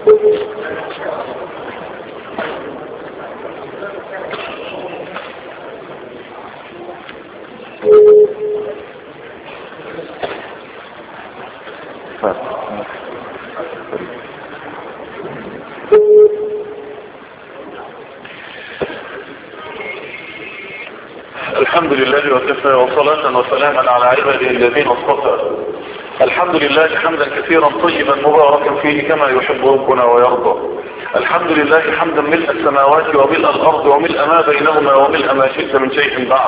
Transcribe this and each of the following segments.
الحمد لله وكفى وصلاة وسلاما على عباده الذين اصطفى الحمد لله حمدا كثيرا طيبا مباركا فيه كما يحب ربنا ويرضى الحمد لله حمدا ملء السماوات وملء الارض وملء ما بينهما وملء ما شئت من شيء بعد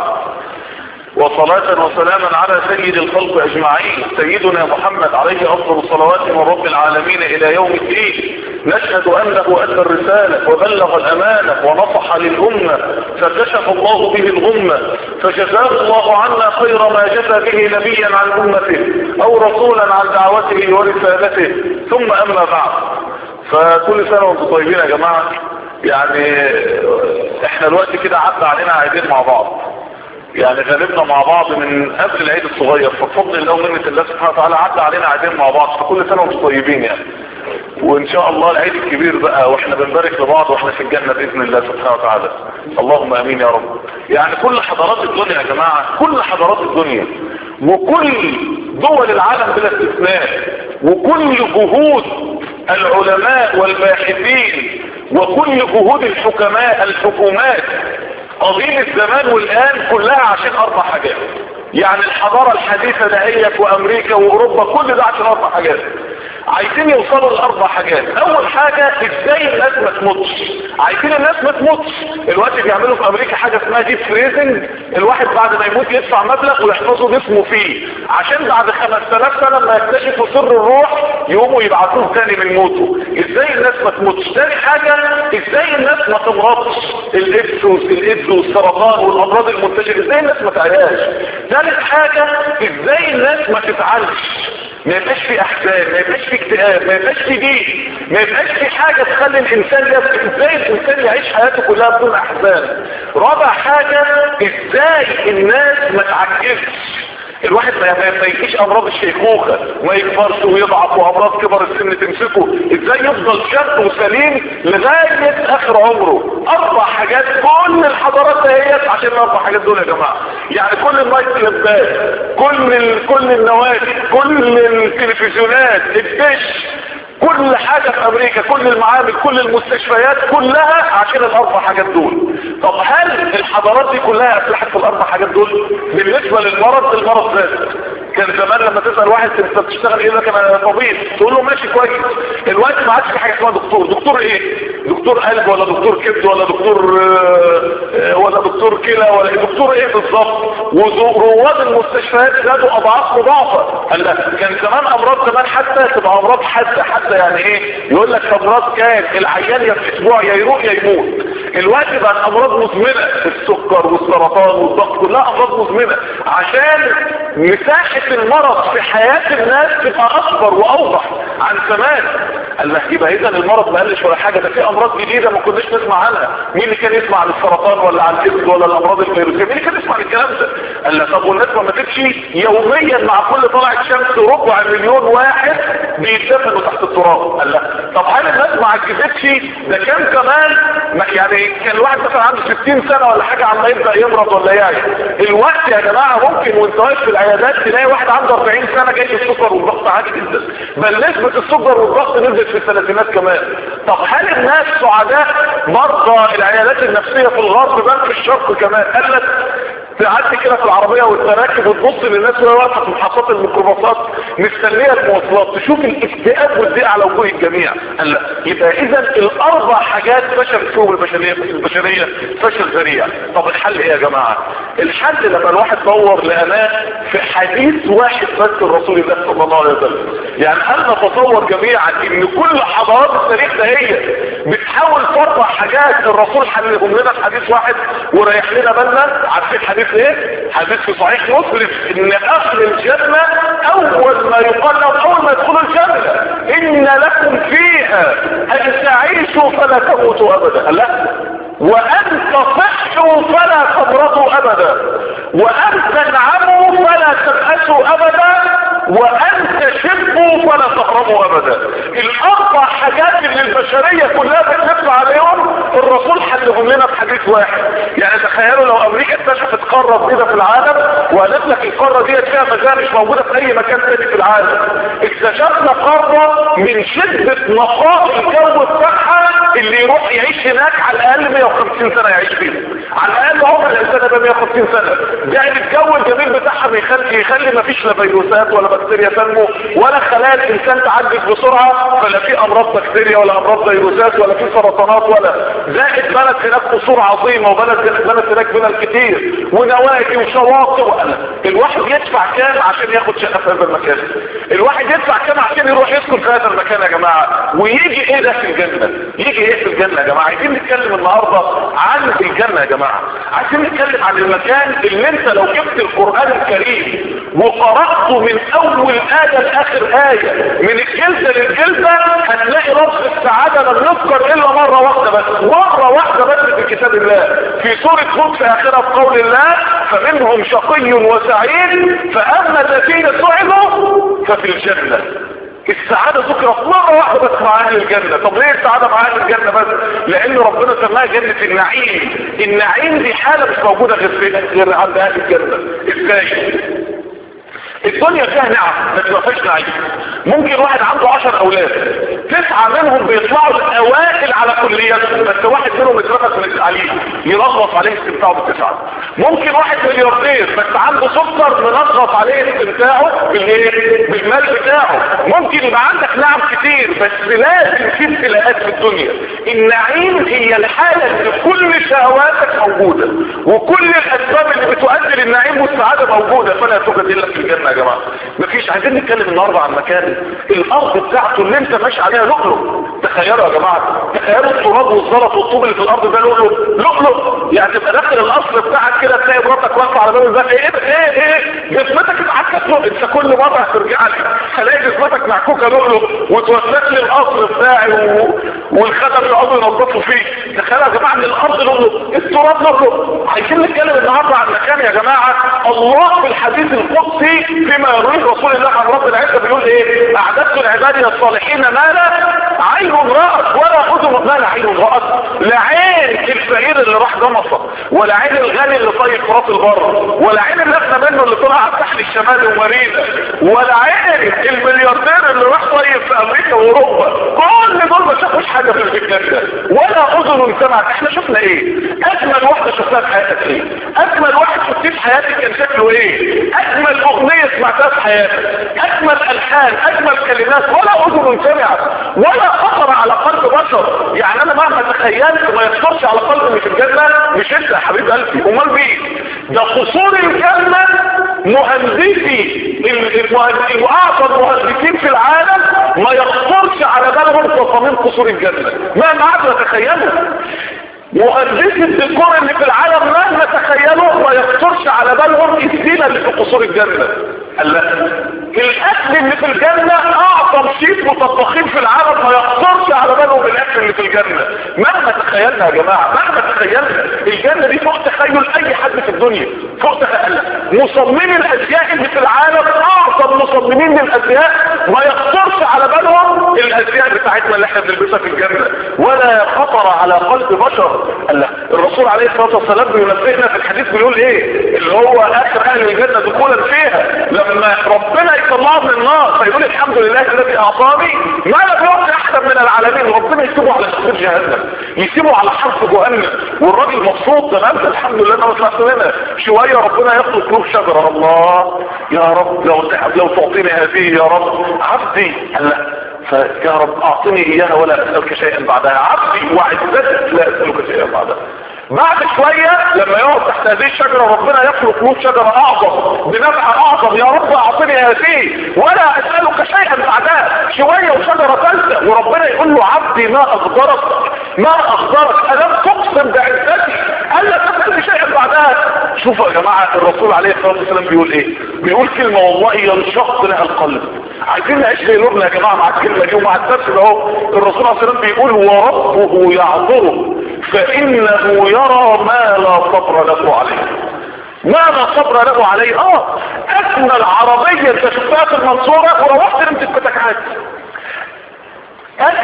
وصلاة وسلاما على سيد الخلق اجمعين سيدنا محمد عليه افضل الصلوات من رب العالمين الى يوم الدين نشهد انه ادى الرسالة وبلغ الامانة ونصح للامة فكشف الله به الغمة فجزاه الله عنا خير ما جزى به نبيا عن امته او رسولا عن دعوته ورسالته ثم اما بعد فكل سنة وانتم طيبين يا جماعة يعني احنا الوقت كده عدى علينا عايزين مع بعض يعني غالبنا مع بعض من قبل العيد الصغير فبفضل الله ومنة الله سبحانه وتعالى عدى علينا عيدين مع بعض فكل سنة وانتم طيبين يعني وان شاء الله العيد الكبير بقى واحنا بنبارك لبعض واحنا في الجنة باذن الله سبحانه وتعالى اللهم امين يا رب يعني كل حضارات الدنيا يا جماعة كل حضارات الدنيا وكل دول العالم بلا استثناء وكل جهود العلماء والباحثين وكل جهود الحكماء الحكومات قضية الزمان والآن كلها عشان أربع حاجات يعني الحضارة الحديثة دهيت وأمريكا وأوروبا كل ده عشان أربع حاجات عايزين يوصلوا لأربع حاجات أول حاجة إزاي الناس ما تموتش عايزين الناس ما تموتش الوقت بيعملوا في أمريكا حاجة اسمها ديب فريزنج الواحد بعد ما يموت يدفع مبلغ ويحفظوا جسمه فيه عشان بعد 5000 سنة لما يكتشفوا سر الروح يقوموا يبعثوه تاني من موته ازاي الناس ما تموتش تاني حاجة ازاي الناس ما تمرضش الايدز والايدز والسرطان والامراض المنتشرة ازاي الناس ما تعياش ثالث حاجة ازاي الناس ما تفعلش ما يبقاش في احزان ما يبقاش في اكتئاب ما يبقاش في ضيق ما يبقاش في حاجة تخلي الانسان يبقى ازاي الانسان يعيش حياته كلها بدون احزان رابع حاجة ازاي الناس ما تعجزش الواحد ما يجيش امراض الشيخوخة ما يكبرش ويضعف وامراض كبر السن تمسكه ازاي يفضل شاب وسليم لغاية اخر عمره اربع حاجات كل الحضارات دهيت عشان الاربع حاجات دول يا جماعة يعني كل النايت كلابات كل ال... كل النوادي كل التلفزيونات الدش كل حاجة في امريكا كل المعامل كل المستشفيات كلها عشان الاربع حاجات دول طب هل الحضارات دي كلها افلحت في الاربع حاجات دول بالنسبة للمرض المرض زاد كان زمان لما تسأل واحد انت بتشتغل ايه لك انا طبيب تقول له ماشي كويس الوقت ما عادش في حاجة اسمها دكتور دكتور ايه دكتور قلب ولا دكتور كبد ولا دكتور آه ولا دكتور كلى ولا دكتور ايه بالظبط ورواد المستشفيات زادوا اضعاف مضاعفة قال لا كان زمان امراض زمان حتى تبقى امراض حادة حتى يعني ايه يقول لك امراض كان العيان يا في اسبوع يا يروح يا يموت الوقت بقى امراض مزمنة السكر والسرطان والضغط كلها امراض مزمنة عشان مساحة المرض في حياة الناس تبقى اكبر واوضح عن زمان قال لك يبقى اذا المرض ما قلش ولا حاجة ده في امراض جديدة ما كناش نسمع عنها مين اللي كان يسمع عن السرطان ولا عن الكبد ولا الامراض الفيروسية مين اللي كان يسمع عن الكلام ده قال لك طب والناس ما ماتتش يوميا مع كل طلعة شمس ربع مليون واحد بيتدفنوا تحت التراب قال لا طب هل الناس ما عجزتش ده كان كمان يعني كان الواحد مثلا عنده 60 سنة ولا حاجة عما يبدأ يمرض ولا يعي الوقت يا جماعة ممكن وانت واقف في العيادات تلاقي واحد عنده 40 سنة جاي السكر والضغط عالي جدا بل نسبة السكر والضغط نزلت في الثلاثينات كمان طب هل الناس سعداء مرضى العيادات النفسية في الغرب بل في الشرق كمان قالت تعدي كده في العربية والتراكب وتبص للناس وهي واقفة في محطات الميكروباصات مستنية المواصلات تشوف الاكتئاب والضيق على وجوه الجميع قال لا يبقى اذا الاربع حاجات فشل فيهم البشرية البشرية فشل ذريع طب الحل ايه يا جماعة الحل لما الواحد دور لقناه في حديث واحد بس الرسول الله صلى الله عليه وسلم يعني هل نتصور جميعا ان كل حضارات التاريخ ده هي بتحاول تربع حاجات الرسول حلهم لنا في حديث واحد وريح لنا بالنا عارفين حديث ايه حديث في صحيح مسلم ان اهل الجنة اول ما يقال لهم اول ما يدخلوا الجنة ان لكم فيها ان تعيشوا فلا تموتوا ابدا لا وان تصحوا فلا تمرضوا ابدا وان تنعموا فلا تبأسوا ابدا وان تشبوا فلا تهربوا ابدا الاربع حاجات اللي البشرية كلها بتلف عليهم الرسول حلهم لنا في حديث واحد يعني تخيلوا لو امريكا اكتشفت قارة جديدة في العالم وقالت لك القارة دي فيها مزارع مش موجودة في اي مكان تاني في العالم اكتشفنا قارة من شدة نقاء الجو بتاعها اللي يروح يعيش هناك على الاقل 150 سنة يعيش فيها على الاقل عمر الانسان ده 150 سنة يعني الجو الجميل بتاعها بيخلي يخلي ما فيش لا فيروسات ولا بكتيريا تنمو ولا خلايا الانسان تعدد بسرعة فلا في امراض بكتيريا ولا امراض فيروسات ولا في سرطانات ولا زائد بلد هناك قصور عظيمة وبلد بلد هناك بلد كتير ونوادي وشواطئ وأنا. الواحد يدفع كام عشان ياخد شقة في هذا المكان الواحد يدفع كام عشان يروح يسكن في هذا المكان يا جماعة ويجي ايه ده في الجنة يجي ايه في الجنة يا جماعة عايزين نتكلم النهاردة عن الجنة يا جماعة عايزين نتكلم عن المكان اللي انت لو جبت القرآن الكريم وقرأته من اول آية لاخر آية من الجلدة للجلدة هتلاقي رفض السعادة لم يذكر الا مرة واحدة بس مرة واحدة بس في كتاب الله في سورة هود في اخرها في قول الله فمنهم شقي وسعيد فاما الذين سعدوا ففي الجنة السعادة ذكرت مرة واحدة بس مع اهل الجنة طب ليه السعادة مع اهل الجنة بس لان ربنا سماها جنة النعيم النعيم دي حالة مش موجودة غير في غير عند اهل الجنة ازاي الدنيا فيها نعم بس ما فيهاش نعيم ممكن واحد عنده عشر اولاد تسعة منهم بيطلعوا الاوائل على كلياتهم بس واحد منهم اترفض من التعليم يلغط عليه استمتاعه بالتسعة ممكن واحد ملياردير بس عنده سكر منغص عليه استمتاعه بالايه بالمال بتاعه ممكن يبقى عندك نعم كتير بس لازم في ابتلاءات في الدنيا النعيم هي الحالة اللي كل شهواتك موجودة وكل الاسباب اللي بتؤدي للنعيم والسعادة موجودة فلا توجد الا في الجنة يا جماعة مفيش عايزين نتكلم النهاردة عن مكان الارض بتاعته اللي انت ماشي عليها لؤلؤ تخيلوا يا جماعة تخيلوا التراب والزلط والطوب اللي في الارض ده لؤلؤ لؤلؤ يعني تبقى داخل الاصل بتاعك كده تلاقي مراتك واقفة على باب الباب ايه ايه ايه جسمتك اتعكت له انت كل مرة هترجع لي هلاقي جسمتك معكوكة لؤلؤ وتوسط لي الاصل بتاعي و... والخدم يقعدوا ينظفوا فيه تخيلوا يا جماعة ان الارض لؤلؤ التراب لؤلؤ عايزين نتكلم النهارده عن مكان يا جماعة الله في الحديث القدسي فيما يرويه رسول الله عن رب العزة بيقول ايه اعددت لعبادنا الصالحين ما لا عين رأت ولا اذن ما لا عين رأت لا عين الفقير اللي راح جمصة ولا عين الغني اللي طيب في راس البر ولا عين اللي احنا منه اللي طلع على الساحل الشمالي ومارينا ولا عين الملياردير اللي راح طيب في امريكا واوروبا كل دول ما شافوش حاجه في الجنه ولا اذن سمعت احنا شفنا ايه اجمل واحده شفتها في حياتك ايه اجمل واحد شفتيه في حياتك كان شكله ايه اجمل اغنيه سمعتها في حياتك اجمل الحان اجمل كلمات ولا اذن سمعت ولا خطر على قلب بشر يعني انا مهما تخيلت ما يخطرش على قلب اللي في الجنه مش انت يا حبيب قلبي امال مين ده قصور الجنه مهندسي المهندسين واعظم مهندسين في العالم ما يخطرش على بالهم تصاميم قصور الجنه مهما قعدوا يتخيلوا مهندسي الديكور اللي في العالم مهما تخيلوا ما يخطرش على بالهم الزينه اللي في قصور الجنه الاكل اللي في الجنة اعظم شيء مطبخين في العالم ما يخطرش على بالهم الاكل اللي في الجنة مهما تخيلنا يا جماعة مهما تخيلنا الجنة دي فوق تخيل اي حد في الدنيا فوق تخيل مصممين الازياء اللي في العالم اعظم مصممين للازياء ما يخطرش على بالهم الازياء بتاعتنا اللي احنا بنلبسها في الجنة ولا خطر على قلب بشر الله الرسول عليه الصلاة والسلام بينبهنا في الحديث بيقول ايه اللي هو اخر اهل الجنة دخولا فيها لما ربنا يطلعه من النار فيقول الحمد لله الذي اعطاني ما لم يعطي احسن من العالمين ربنا يسيبه على شفير جهنم يسيبه على حرف جهنم والراجل مبسوط تمام الحمد لله انا طلعت منها شويه ربنا يخلق له شجره الله يا رب لو لو تعطيني هذه يا رب عبدي هلا فيا رب اعطني اياها ولا اسالك شيئا بعدها عبدي وعزتك لا اسالك شيئا بعدها بعد شوية لما يقعد تحت هذه الشجرة ربنا يخلق له شجرة اعظم بنفع اعظم يا رب اعطني هذه ولا اسألك شيئا بعدها شوية وشجرة ثالثة وربنا يقول له عبدي ما اقدرك ما اقدرك الم تقسم بعزتي الا تسألني شيئا بعدها شوفوا يا جماعة الرسول عليه الصلاة والسلام بيقول ايه بيقول كلمة والله ينشق لها القلب عايزين نعيش في قلوبنا يا جماعة مع الكلمة دي ومع الدرس ده اهو الرسول عليه الصلاة والسلام بيقول وربه يعذره فانه يرى ما لا صبر له عليه ما لا صبر له عليه اه اجمل عربية انت شفتها في المنصورة وروحت نمت في بيتك عادي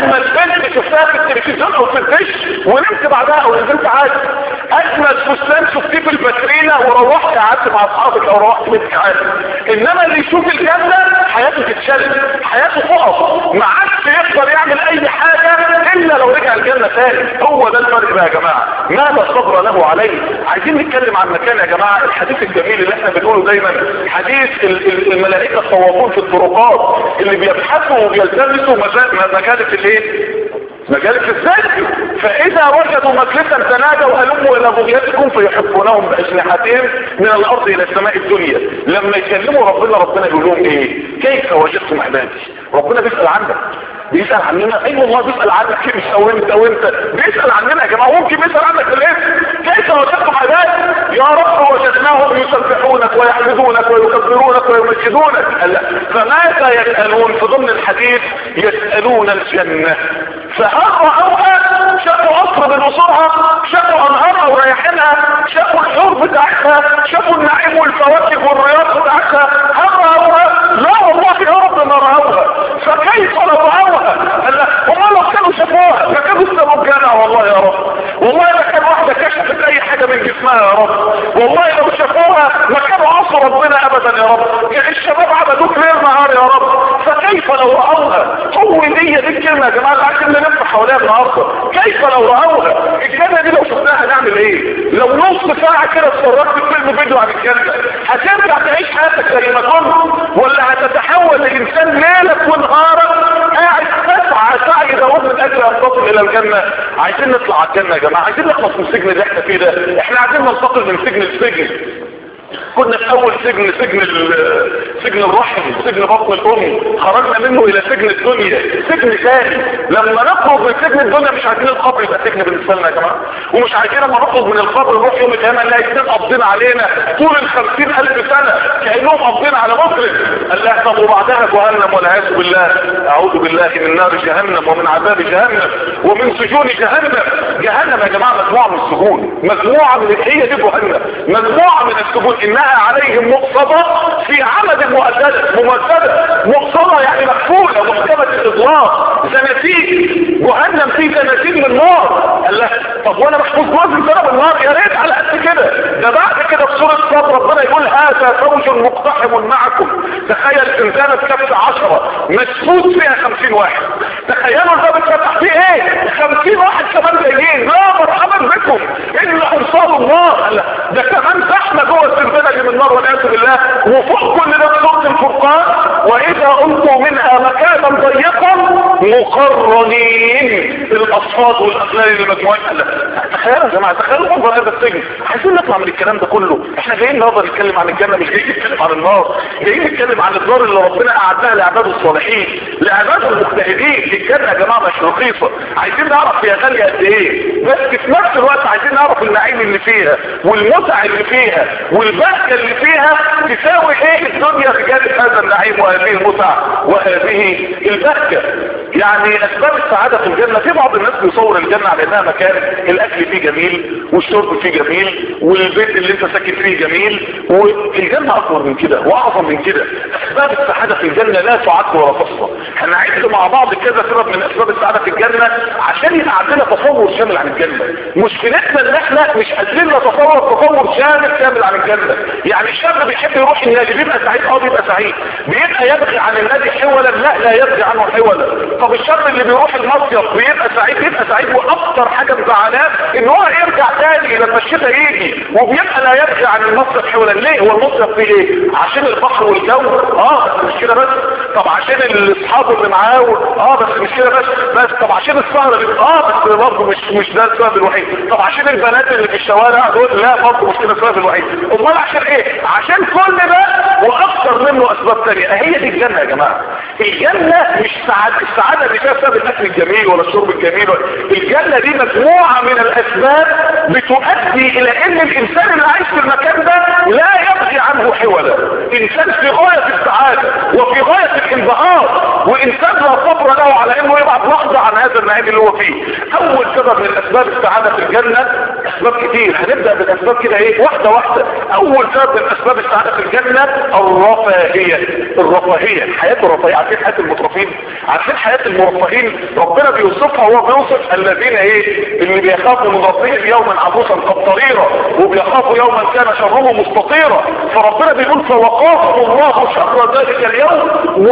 اجمل بنت شفتها في التلفزيون او في الدش ونمت بعدها او نزلت عادي اجمل فستان شفتيه في الباترينا وروحت قعدت مع اصحابك او روحت بيتك عادي انما اللي يشوف الجنه حياته تتشل حياته تقف ما عادش يقدر يعمل اي حاجه الا لو رجع الجنه تاني هو ده الفرق بقى يا جماعه ماذا صبر له عليه عايزين نتكلم عن مكان يا جماعه الحديث الجميل اللي احنا بنقوله دايما حديث ال- ال- الملائكه الطوافون في الطرقات اللي بيبحثوا وبيلتمسوا مجا- مجالس الايه مجالس الذكر فاذا وجدوا مجلسا تنادوا هلموا الى بغيتكم فيحبونهم باجنحتهم من الارض الى السماء الدنيا لما يكلموا ربنا ربنا يقول لهم ايه كيف وجدتم عبادي ربنا بيسال عنك بيسال عننا اي والله بيسال عنك مش او انت او انت بيسال عننا يا جماعه ممكن بيسال عنك في الاسم كيف وجدتم عبادي يا رب وجدناهم يسبحونك ويحمدونك ويكبرونك ويمجدونك قال لا. فماذا يسالون في ضمن الحديث يسالون الجنه فهل رأوها شافوا قصر من قصورها شافوا انهارها وريحانها شافوا الحور بتاعتها شافوا النعيم والفواكه والرياض بتاعتها هل رأوها لا والله يا رب ما رأوها فكيف لو رأوها قال لا هم لو كانوا شافوها فكانوا استموا الجنة والله يا رب والله ما كان واحدة كشفت اي حاجة من جسمها يا رب والله لو شافوها ما كانوا عصوا ربنا ابدا يا رب يعني الشباب عبدوك ليل نهار يا رب فكيف لو رأوها هو دي دي الكلمة يا جماعة اللي عايزين نلف حواليها النهارده كيف لو رأوها الجنة دي لو شفناها هنعمل ايه لو نص ساعة كده اتفرجت في فيلم فيديو عن الجنة هترجع تعيش حياتك زي ما كنت ولا هتتحول لإنسان ليلك ونهارك قاعد تسعى سعي داود من اجل ان تصل الى الجنة عايزين نطلع على الجنة يا جماعة عايزين نخلص من السجن اللي احنا فيه ده احنا عايزين ننتقل من سجن لسجن كنا في اول سجن سجن ال- سجن الرحم سجن بطن الام خرجنا منه الى سجن الدنيا سجن ثاني لما نخرج من سجن الدنيا مش عايزين القبر يبقى سجن بالنسبه لنا يا جماعه ومش عايزين لما نخرج من القبر نروح يوم القيامه نلاقي اثنين قابضين علينا طول ال ألف سنه كانهم قابضين على مجرم قال لا طب وبعدها جهنم والعياذ بالله اعوذ بالله من نار جهنم ومن عذاب جهنم ومن سجون جهنم جهنم يا جماعه مجموعه من السجون مجموعه من هي دي جهنم مجموعه من السجون انها عليهم مقصده في عمد مؤدده ممدده مقصده يعني مقفوله محكمه الاطلاق زناتيج جهنم فيه زناتيج من نار قال لا طب وانا محفوظ وزن سنه من نار يا ريت على قد كده ده بعد كده في سوره صاد ربنا يقول هذا فوج مقتحم معكم تخيل انسانه كبت عشرة مشفوت فيها خمسين واحد تخيلوا الباب اتفتح فيه ايه خمسين واحد كمان جايين لا مرحبا بكم الا انصار الله قال لا ده كمان زحمه جوه السلسله دي من النار والعياذ بالله وفوق كل ده صوت الفرقان واذا القوا منها مكانا ضيقا مقرنين الاصفاد والاغلال اللي مجموعين قال لا تخيلوا يا جماعه تخيلوا منظر هذا السجن عايزين نطلع من الكلام ده كله احنا جايين النهارده نتكلم عن الجنه مش جايين نتكلم عن النار جايين نتكلم عن الدار اللي ربنا اعدها لعباده الصالحين لعباده المجتهدين الجنه يا جماعه مش رخيصه عايزين نعرف هي غاليه قد ايه بس في نفس الوقت عايزين نعرف النعيم اللي فيها والمتع اللي فيها والبهجه اللي فيها تساوي ايه الدنيا بجانب هذا النعيم وهذه المتع وهذه البهجه يعني اسباب السعاده في الجنه في بعض الناس بيصور الجنه على انها مكان الاكل فيه جميل والشرب فيه جميل والبيت اللي انت ساكن فيه جميل والجنه اكبر من كده واعظم من كده اسباب السعاده في الجنه لا تعد ولا تحصى هنعد مع بعض كذا سبب من اسباب السعاده في الجنه عشان يبقى عندنا تصور شامل عن الجنه مشكلتنا ان احنا مش قادرين نتصور تصور شامل كامل عن الجنه يعني الشاب بيحب يروح النادي بيبقى سعيد اه بيبقى سعيد بيبقى يبغي عن النادي حولا لا لا يبغي عنه حولا طب الشاب اللي بيروح المصيف بيبقى سعيد بيبقى سعيد واكتر حاجه مزعلاه ان هو يرجع تاني لما الشتاء يجي وبيبقى لا يبغي عن المصيف حولا ليه هو المصيف فيه ايه عشان البحر والجو اه بس مش كده بس طب عشان الاصحاب اللي معاه اه بس مش كده بس بس طب عشان السهره اللي اه بس برضه مش مش ده السبب الوحيد طب عشان البنات اللي في الشوارع دول لا برضه مش كده السبب الوحيد امال عشان ايه عشان كل ده واكثر منه اسباب تانية هي دي الجنه يا جماعه الجنه مش سعاده السعاده مش فيها بسبب الاكل الجميل ولا الشرب الجميل ولا الجنه دي مجموعه من الاسباب بتؤدي يؤدي الى ان الانسان اللي عايش في المكان ده لا يبغي عنه حولا انسان في غاية السعادة وفي غاية الانبهار وانسان لا صبر له على انه يبعد لحظة عن هذا النعيم اللي هو فيه اول سبب من اسباب السعادة في الجنة اسباب كتير هنبدأ بالاسباب كده ايه واحدة واحدة اول سبب من اسباب السعادة في الجنة الرفاهية الرفاهية حياة الرفاهية عارفين حياة المترفين عارفين حياة المرفهين ربنا بيوصفها وهو بيوصف الذين ايه اللي بيخافوا من ربهم يوما عبوسا قبطريرا وبيخافوا يوما كان شره مستطيرا فربنا بيقول فوقاهم الله شر ذلك اليوم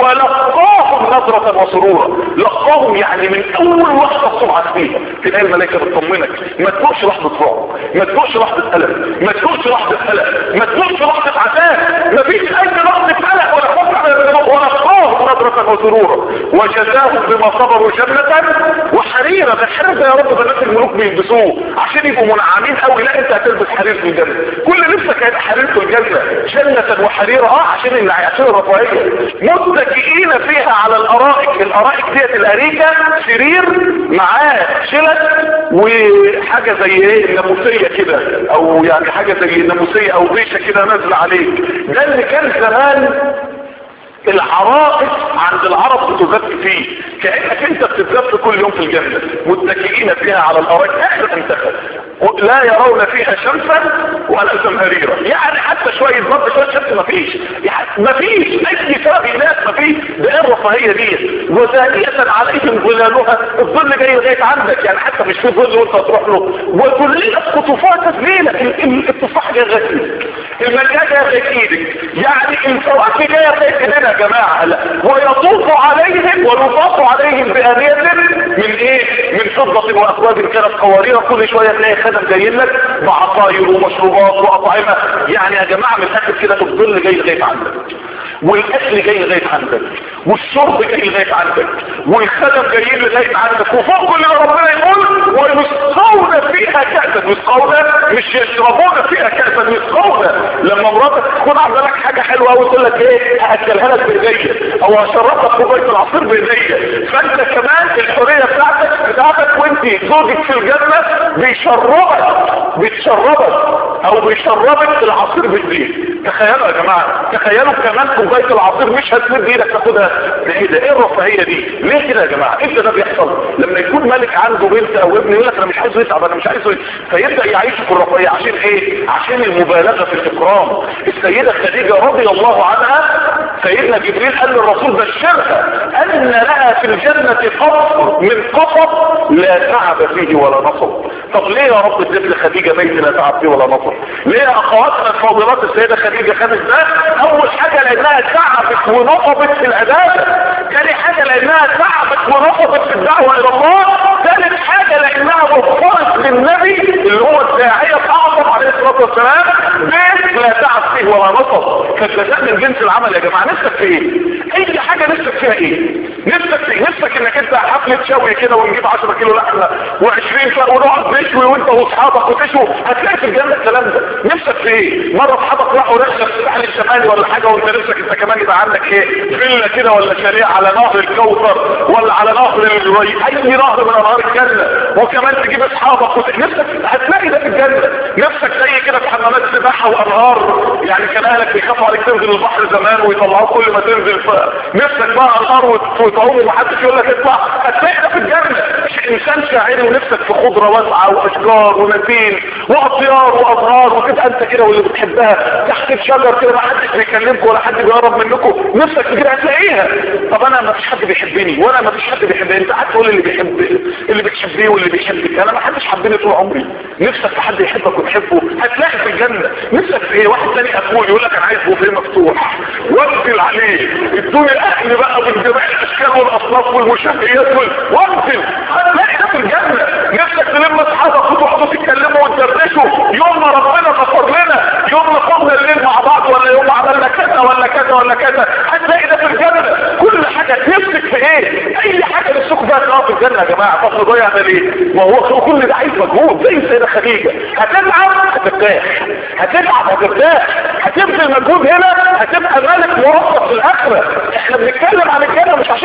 ولقاهم نظرة وسرورا لقاهم يعني من اول لحظة سمعت فيها تلاقي الملائكة بتطمنك ما تكونش لحظة رعب ما تكونش لحظة ألم ما تكونش لحظة ألم ما تكونش لحظة عذاب ما فيش اي لحظة ألم ولا خوف على الذنوب ولقاهم نظرة وسرورا وجزاهم بما صبروا جنة وحريرا ده الحرير ده يا رب بنات الملوك بيلبسوه عشان يبقوا منعمين قوي لا انت هتلبس حرير في الجنة كل نفسك هيبقى حرير في الجنة جنة وحريرا اه عشان اللي عشان الرفاهية متكئين فيها على الارائك الارائك ديت الاريكة سرير معاه شلت وحاجة زي ايه الناموسية كده او يعني حاجة زي الناموسية او ريشة كده نازلة عليك ده اللي كان زمان العرائس عند العرب بتزف فيه كأنك انت بتتزف كل يوم في الجنة متكئين فيها على الارائك احنا انتخب لا يرون فيها شمسا ولا زمهريرا يعني حتى شوية ضرب شوية شمس مفيش يعني مفيش اي سبب هناك مفيش ده ايه الرفاهية دي وزانية عليهم ظلالها الظل جاي لغاية عندك يعني حتى مش في ظل وانت تروح له وكلنا قطوفات تسليلك التفاح جاي لغاية ايدك الملكة جاية لغاية ايدك يعني الفواكه جاية لغاية ايدينا يا جماعة لا ويطوف عليهم ويطاف عليهم بآنية من ايه من فضة واكواب كانت قوارير كل شوية تلاقي خدم جايين لك بعصاير ومشروبات واطعمة يعني يا جماعة من الاخر كده الظل جاي لغاية عندك والاكل جاي لغاية عندك والشرب جاي لغاية عندك والخدم جايين لغاية عندك وفوق كل ما ربنا يقول ويسقون فيها كأسا يسقون مش يشربون فيها كأسا يسقون لما مراتك تكون عامله لك حاجة حلوة قوي تقول لك ايه هاكلها لك بايديا او هشربك كوبايه العصير بايديا فانت كمان الحريه بتاعتك بتاعتك وانت زوجك في الجنه بيشربك بتشربك او بيشربك العصير بايديك تخيلوا يا جماعه تخيلوا كمان كوبايه العصير مش هتمد ايدك تاخدها ايه ده ايه الرفاهيه دي ليه كده يا جماعه امتى ده بيحصل لما يكون ملك عنده بنت او ابن يقول لك انا مش عايزه يتعب انا مش عايزه فيبدا يعيش في الرفاهيه عشان ايه عشان المبالغه في الاكرام السيده خديجه رضي الله عنها سيدنا جبريل قال للرسول بشرها ان لها في الجنة قصر من قصب لا تعب فيه ولا نصب طب ليه يا رب اديت لخديجة بيت لا تعب فيه ولا نصب ليه يا اخواتنا الفاضلات السيدة خديجة خدت ده اول حاجة لانها تعبت ونصبت في العبادة تاني حاجة لانها تعبت ونصبت في الدعوة الى الله ثالث حاجة لانها وفرت للنبي اللي هو الداعية الاعظم عليه الصلاة والسلام بيت لا تعب فيه ولا نصب فالجزاء من جنس العمل يا جماعة نفسك في ايه اي حاجة نفسك فيها ايه نفسك في نفسك انك انت حفلة شوي كده ونجيب 10 كيلو لحمة و20 فرق ونقعد نشوي وانت واصحابك وتشوي هتلاقي في الجنة الكلام ده نفسك في ايه مرة اصحابك راحوا رحلة في الساحل الشمالي ولا حاجة وانت نفسك انت كمان يبقى عندك ايه فيلا كده ولا شاليه على نهر الكوثر ولا على نهر الري اي نهر من انهار الجنة وكمان تجيب اصحابك وت... نفسك هتلاقي ده في الجنة نفسك زي كده في حمامات سباحة وانهار يعني كان اهلك بيخافوا عليك تنزل البحر زمان ويطلعوك كل ما تنزل ف... نفسك بقى انهار وتعوم ومحدش يقول لك اطلع هتلاقي ده في الجنة مش انسان شاعري ونفسك في خضرة واسعة واشجار ونسيم واطيار وازهار وتبقى انت كده واللي بتحبها تحت الشجر كده ما حدش بيكلمكم ولا حد بيقرب منكم نفسك كده هتلاقيها طب انا ما فيش حد بيحبني وانا ما فيش حد بيحبني انت قاعد تقول اللي بيحب اللي بتحبيه واللي بيحبك انا ما حدش حبني طول عمري نفسك في حد يحبك وتحبه هتلاقي في الجنة نفسك في ايه واحد تاني اقول يقول لك انا عايز بوفيه مفتوح واقفل عليه ادوني الاكل بقى من جميع الاشكال والاصناف والمشهيات وانزل هتلاقي ده في الجنة نفسك تلم اصحابك وتقعدوا تتكلموا وتدردشوا يوم ما ربنا غفر لنا يوم ما قمنا الليل مع بعض ولا يوم ما عملنا كذا ولا كذا ولا كذا هتلاقي ده في الجنة كل حاجة نفسك في ايه اي حاجة نفسكم فيها تلاقوها في الجنة يا جماعة طب ضيع ده ليه ما هو كل ده عايز مجهود زي السيدة خديجة هتتعب هترتاح هتتعب هترتاح هتبذل مجهود هنا هتبقى مالك موفق في الاخرة احنا بنتكلم عن الجنة مش عشان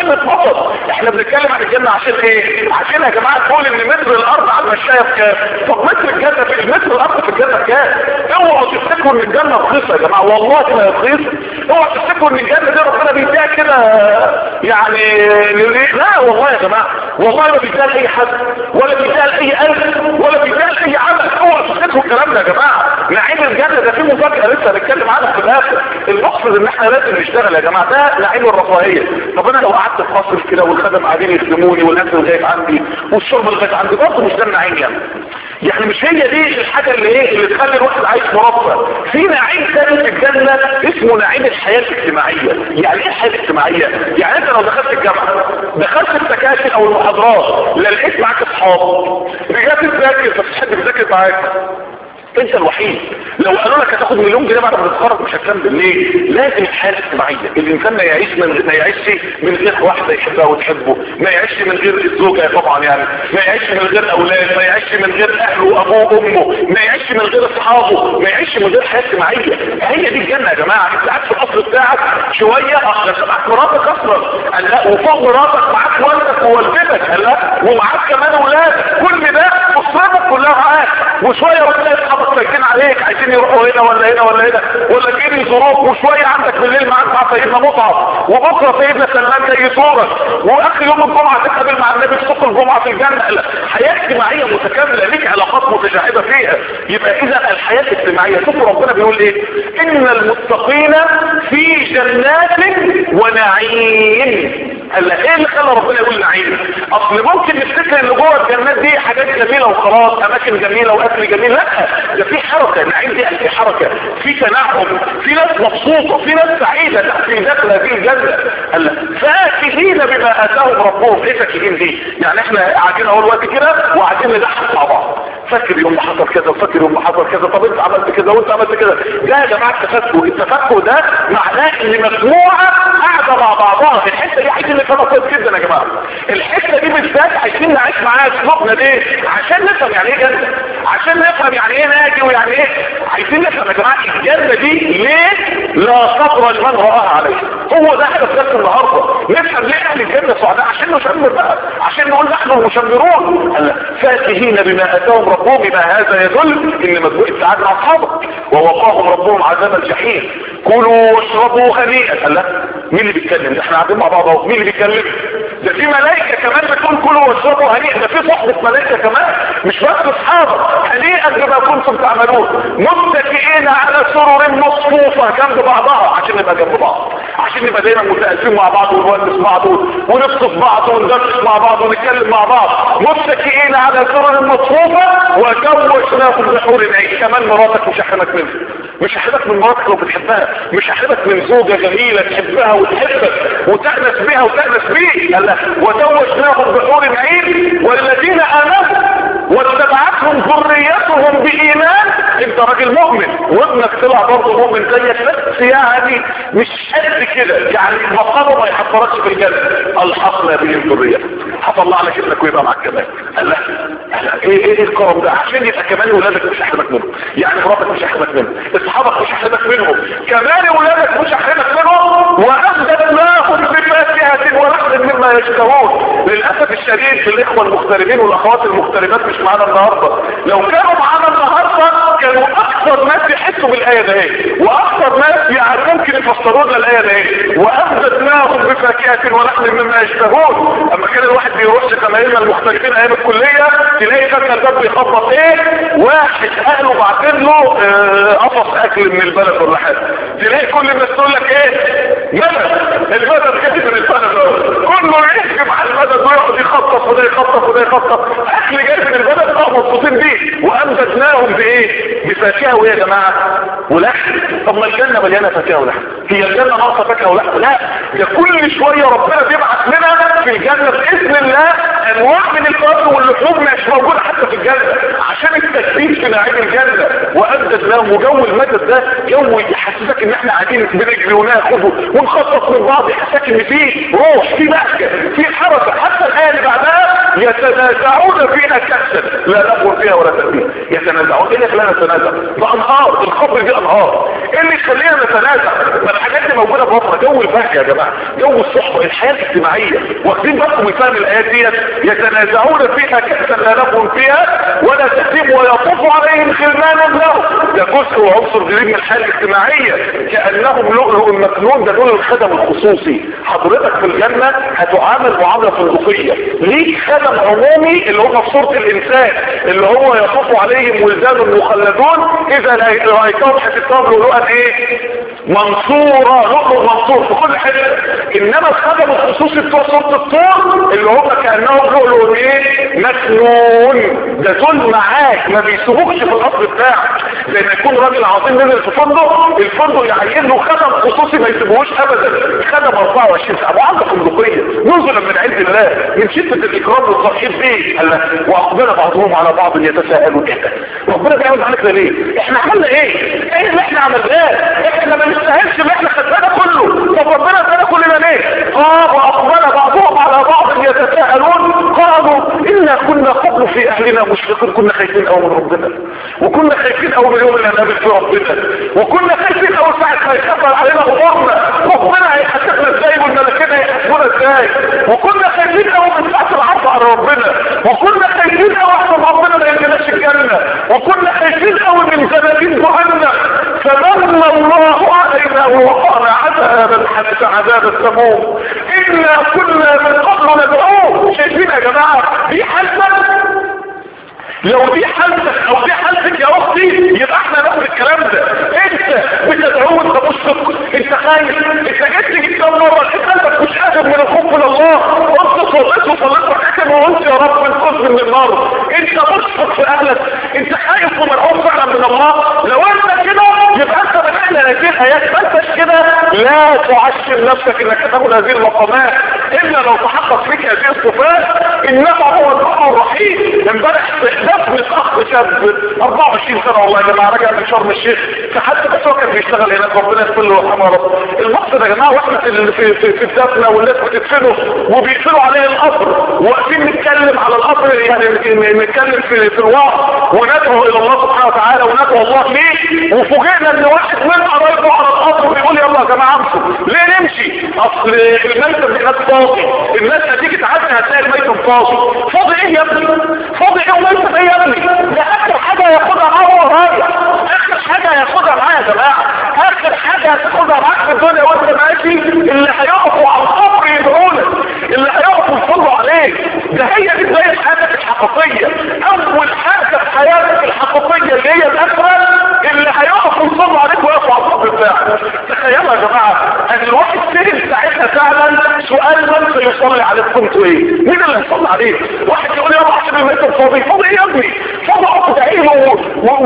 كلمة وسط احنا بنتكلم عن الجنة عشان ايه عشان يا جماعة تقول ان متر الارض على المشاية بكام طب متر الجنة في متر الارض في الجنة بكام اوعوا تفتكروا ان الجنة رخيصة يا جماعة والله ما رخيصة اوعوا تفتكروا ان الجنة دي ربنا بيديها كده يعني لا والله يا جماعة والله ما بيديها لاي حد ولا بيديها لاي قلب ولا بيديها لاي عمل اوعوا تفتكروا الكلام ده يا جماعة نعيم الجنة ده فيه مفاجأة لسه هنتكلم عنها في الاخر المقصد ان احنا لازم نشتغل يا جماعة ده نعيم الرفاهية طب انا لو قعدت في مصر كده والخدم قاعدين يخدموني والاكل لغايه عندي والشرب لغايه عندي برضه مش ده النعيم يعني يعني مش هي دي الحاجة اللي ايه اللي تخلي الواحد عايش مرفه في نعيم ثاني في الجنة اسمه نعيم الحياة الاجتماعية يعني ايه الحياة الاجتماعية يعني انت لو دخلت الجامعة دخلت السكاشن او المحاضرات لا لقيت معاك اصحاب رجعت تذاكر بس حد بيذاكر معاك انت الوحيد لو قالوا لك هتاخد مليون جنيه بعد ما تتخرج مش هتكمل ليه لازم الحياه الاجتماعيه الانسان ما يعيش من ما يعيش من غير واحده يحبها وتحبه ما يعيش من غير الزوجه طبعا يعني ما يعيش من غير اولاد ما يعيش من غير اهله وابوه وامه ما يعيش من غير اصحابه ما يعيش من غير حياه اجتماعيه هي دي الجنه يا جماعه انت قاعد في القصر بتاعك شويه اصلا معاك مراتك اصلا قال لا وفوق مراتك معاك والدك ووالدتك قال لا ومعاك كمان اولاد كل ده اسرتك كلها معاك وشويه وتلاقي اصحابك ساكتين عليك عايزين يروحوا هنا ولا هنا ولا هنا ولا تجيني ظروف وشويه عندك بالليل معاك مع سيدنا مصعب وبكره سيدنا سلمان جاي يزورك واخر يوم الجمعه تتقابل مع النبي في سوق الجمعه في الجنه لا حياه اجتماعيه متكامله ليك علاقات متشعبه فيها يبقى اذا الحياه الاجتماعيه شوفوا ربنا بيقول ايه ان المتقين في جنات ونعيم هلا ايه اللي خلى ربنا يقول نعيم اصل ممكن نفتكر ان جوه الجنات دي حاجات جميله وخلاص اماكن جميله واكل جميل لا ده في حركه نعيم دي في حركه في تنعم في ناس مبسوطه في ناس سعيده في داخل هذه الجنه هلا فاكهين بما اتاهم ربهم ايه فاكهين دي يعني احنا قاعدين اهو الوقت كده وقاعدين نضحك مع بعض فاكر يوم ما حصل كذا وفاكر يوم ما حصل كذا طب انت عملت كذا وانت عملت كذا ده يا جماعه التفكر التفكر ده معناه ان مجموعه قاعده مع بعضها الحته دي عايزين نفهمها كويس جدا يا جماعه الحته دي بالذات عايزين نعيش معاها اسلوبنا ليه عشان نفهم يعني ايه جنه عشان نفهم يعني ايه ناجي ويعني ايه عايزين نفهم يا جماعه الجنه دي ليه لا صبر لمن رآها عليه هو ده هدف درس النهارده نفهم ليه اهل الجنه سعداء عشان نشمر بقى عشان نقول نحن المشمرون فاكهين بما اتاهم ربهم بما هذا يدل ان مجموع السعاده مع اصحابك ووقاهم ربهم عذاب الجحيم كلوا واشربوا هنيئا لا مين اللي بيتكلم ده احنا قاعدين مع بعض اهو مين اللي بيتكلم ده في ملائكه كمان بتقول كلوا واشربوا هنيئا ده في صحبه ملائكه كمان مش بس اصحابك هنيئا بما كنتم تعملون متكئين على سرر مصفوفه جنب بعضها عشان نبقى جنب بعض عشان نبقى دايما متألفين مع بعض ونونس بعض ونبسط بعض وندردش مع بعض ونتكلم مع بعض متكئين على سرر مصفوفه وزوجناهم بحور العين كمان مراتك مش هحرمك منها مش هحرمك من مراتك لو بتحبها مش هحرمك من زوجة جميلة تحبها وتحبك وتأنس بها وتأنس بيه قال وزوجناهم بحور العين والذين آمنوا واتبعتهم ذريتهم بإيمان انت راجل مؤمن وابنك طلع برضه مؤمن زيك بس يعني مش قد كده يعني مقامه ما يحفركش في الجنة الحقنا بهم ذريتهم هطلع لك ابنك ويبقى معاك كمان قال لا ايه ايه الكرم ده عشان يبقى كمان ولادك مش هحرمك منهم يعني مراتك مش هحرمك منهم اصحابك مش هحرمك منهم كمان ولادك مش هحرمك منهم وامددناهم بفاكهه ولحم مما يشتهون للاسف الشديد في الاخوه المغتربين والاخوات المغتربات مش معانا النهارده لو كانوا معانا النهارده كانوا اكثر ناس يحسوا بالايه ده واكثر ناس يعني ممكن يفسروا لنا الايه ده وامددناهم بفاكهه ولحم مما يشتهون اما كان الواحد بيروح زمايلنا المختلفين ايام الكليه تلاقي فجاه الباب بيخبط ايه واحد اهله بعتين له اه قفص اكل من البلد ولا حاجه تلاقي كل الناس تقول لك ايه مدد المدد جاي من البلد كله يحكي مع المدد ويقعد يخطف وده يخطف وده يخطف اكل جاي من البلد بقى مبسوطين بيه وامددناهم بايه بفاكهه وايه يا جماعه ولحم طب ما الجنه مليانه فاكهه ولحم هي الجنه ناقصه فاكهه ولحم لا ده كل شويه ربنا بيبعت لنا في الجنه باذن الله انواع من الفواكه واللحوم مش موجوده حتى في الجنه عشان التثبيت في نعيم الجنه وامددناهم وجو المدد ده جو يحسسك ان احنا قاعدين بنجري وناخد ونخطط من بعض يحسسك ان في روح في بهجه في حركه حتى الايه اللي بعدها يتنازعون فيها كأسا لا نقول فيها ولا تأثير يتنازعون ايه اللي لا نتنازع ده انهار الخمر دي انهار ايه اللي يخلينا نتنازع ما الحاجات دي موجوده بره جو الفهم يا جماعه جو الصحبه الحياه الاجتماعيه واخدين بالكم من فهم الايات ديت يتنازعون فيها كأسا لا نقول فيها ولا تأثير ويطوف عليهم خلمان له ده جزء وعنصر جديد من الحياه الاجتماعيه كانهم لؤلؤ مكنون ده دول الخدم الخصوصي حضرتك في الجنه هتعامل معامله فندقيه ليك خدم عمومي اللي هو في صوره الانسان اللي هو يطوف عليهم ولدان مخلدون اذا رايتهم هتتهم لؤلؤا ايه منصورة لؤلؤ منصور في كل حته انما الخدم الخصوصي بتوع صوره الطور اللي هم كانهم لؤلؤ ايه مكنون ده دول معاك ما بيسيبوكش في القصر بتاعك زي ما يكون راجل عظيم نزل في فندق الفندق يعين له خدم خصوصي ما يسيبوهوش ابدا خدم 24 ساعه وعنده فندقيه نزلا من عند الله من شده الاكرام والترحيب بيه قال واقبل بعضهم على بعض يتساءلون ايه ده ربنا بيعمل معانا كده ليه احنا عملنا ايه ايه اللي احنا عملناه احنا ما نستاهلش اللي احنا خدناه كله طب ربنا ادانا كلنا ليه اه واقبل بعضهم على بعض يتساءلون قالوا انا كنا قبل في اهلنا مشفقين كنا خايفين قوي من ربنا وكنا خايفين قوي من اليوم اللي هنقابل فيه ربنا وكنا خايفين قوي ساعه ما يخبر علينا غمارنا ربنا هيحاسبنا ازاي والملائكه هيحاسبونا ازاي وكنا خايفين قوي من ساعه العرض على ربنا وكنا خايفين قوي احسن ربنا ما يجيناش الجنه وكنا خايفين قوي من زنابين جهنم فمن الله علينا ووقعنا عذاب الحدث عذاب السموم انا كنا من قبل ندعوه شايفين يا جماعه دي حالتك لو دي حالتك او دي حالتك يا اختي يبقى احنا ناخد الكلام ده انت بتدعوه انت مشفق انت خايف انت جيت تجيب كم مره قلبك مش قادر من الخوف من الله وانت صليت وصليت وحكم وقلت يا رب انقذني من النار انت مشفق في اهلك انت خايف ومرعوب فعلا من الله لو انت كده يبقى انت من اهل هذه الايات ما انتش كده لا تعشم نفسك انك تاخد هذه المقامات الا لو تحقق فيك هذه الصفات انما هو الغفور الرحيم امبارح دفن اخ شاب 24 سنه والله يا جماعه رجع من شرم الشيخ فحتى بس هو كان بيشتغل هناك ربنا يغفر له ويرحمه يا رب المقصد يا جماعه واحنا في في في, في الدفنه والناس بتدفنه وبيقفلوا عليه القبر واقفين نتكلم على القبر يعني نتكلم في في الوعظ وندعو الى الله سبحانه وتعالى وندعو الله ليه وفوجئنا ان واحد من قرايبه على القبر بيقول يلا يا جماعه امشوا ليه نمشي اصل الميتم هناك فاضي الناس هتيجي تعدي هتلاقي الميتم فاضي فاضي ايه يا ابني فاضي ايه وميتم ايه يا ابني ده اخر حاجه ياخدها معاه وهو رايح اخر حاجه ياخدها معاه يا جماعه اخر حاجه هتاخدها معاك في الدنيا وانت ماشي اللي هيقفوا على القبر يدعولك اللي هيقفوا يصلوا عليك ده هي دي بدايه حياتك الحقيقيه اول حاجه في حياتك الحقيقيه اللي هي الاخره اللي هيقفوا يصلوا عليك ويقفوا على القبر بتاعك تخيلوا يا جماعه ان الواحد سهل ساعتها فعلا سؤال من سيصلي عليك كنت ايه مين اللي هيصلي عليك واحد يقول يا عشان الميت فاضي فاضي ايه يا ابني فاضي اقعد ادعيله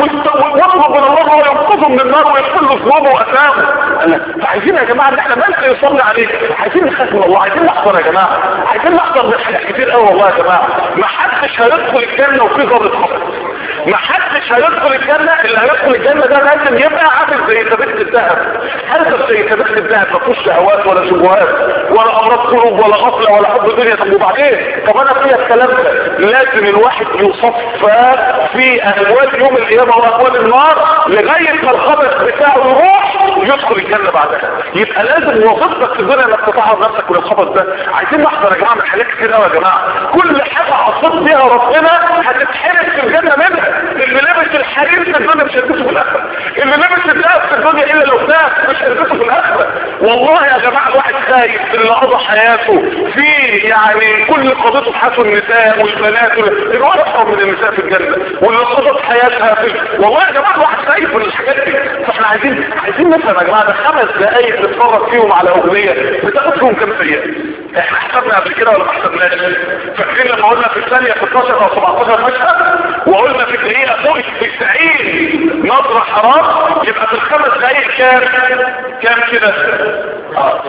واطلب من الله هو ينقذه من النار ويغفر له ذنوبه واثامه فعايزين يا جماعه ان احنا من سيصلي عليك عايزين نخاف من الله عايزين نحضر يا جماعه عايزين نحضر من حاجات كتير قوي والله يا جماعه ما حدش هيدخل الجنه وفي ذره حق ما حدش هيدخل الجنة اللي هيدخل الجنة ده لازم يبقى عامل زي ثبت الذهب هل زي ثبت الذهب ما فيهوش شهوات ولا شبهات ولا امراض قلوب ولا غفلة ولا حب دنيا طب وبعدين طب انا فيها الكلام ده لازم الواحد يصفى في اموال يوم القيامة واموال النار لغاية ما الخبث بتاعه يروح يدخل الجنة بعدها يبقى لازم وظيفتك في الدنيا انك تطهر نفسك من الخبث ده عايزين نحضر يا جماعة من حاجات كتير قوي يا جماعة كل حاجة عصيت بيها ربنا هتتحرق في الجنة منها اللي لبس الحرير في الدنيا مش هيلبسه في الاخره اللي لبس الذهب في الدنيا الا لو ذهب مش هيلبسه في الاخره والله يا جماعه الواحد خايف اللي قضى حياته في يعني كل قضيته في حياته النساء والبنات الواحد اكثر من النساء في الجنه واللي قضت حياتها في والله يا جماعه الواحد خايف من الحاجات دي فاحنا عايزين عايزين نفهم يا جماعه ده خمس دقائق نتفرج فيهم على اغنيه بتاخد فيهم كام دقيقه احنا حسبنا قبل كده ولا ما حسبناش فاكرين لما قلنا في الثانيه 16 او 17 مشهد وقلنا في الدقيقه فوق التسعين نظرة حرام يبقى في الخمس دقايق كام كام كده اه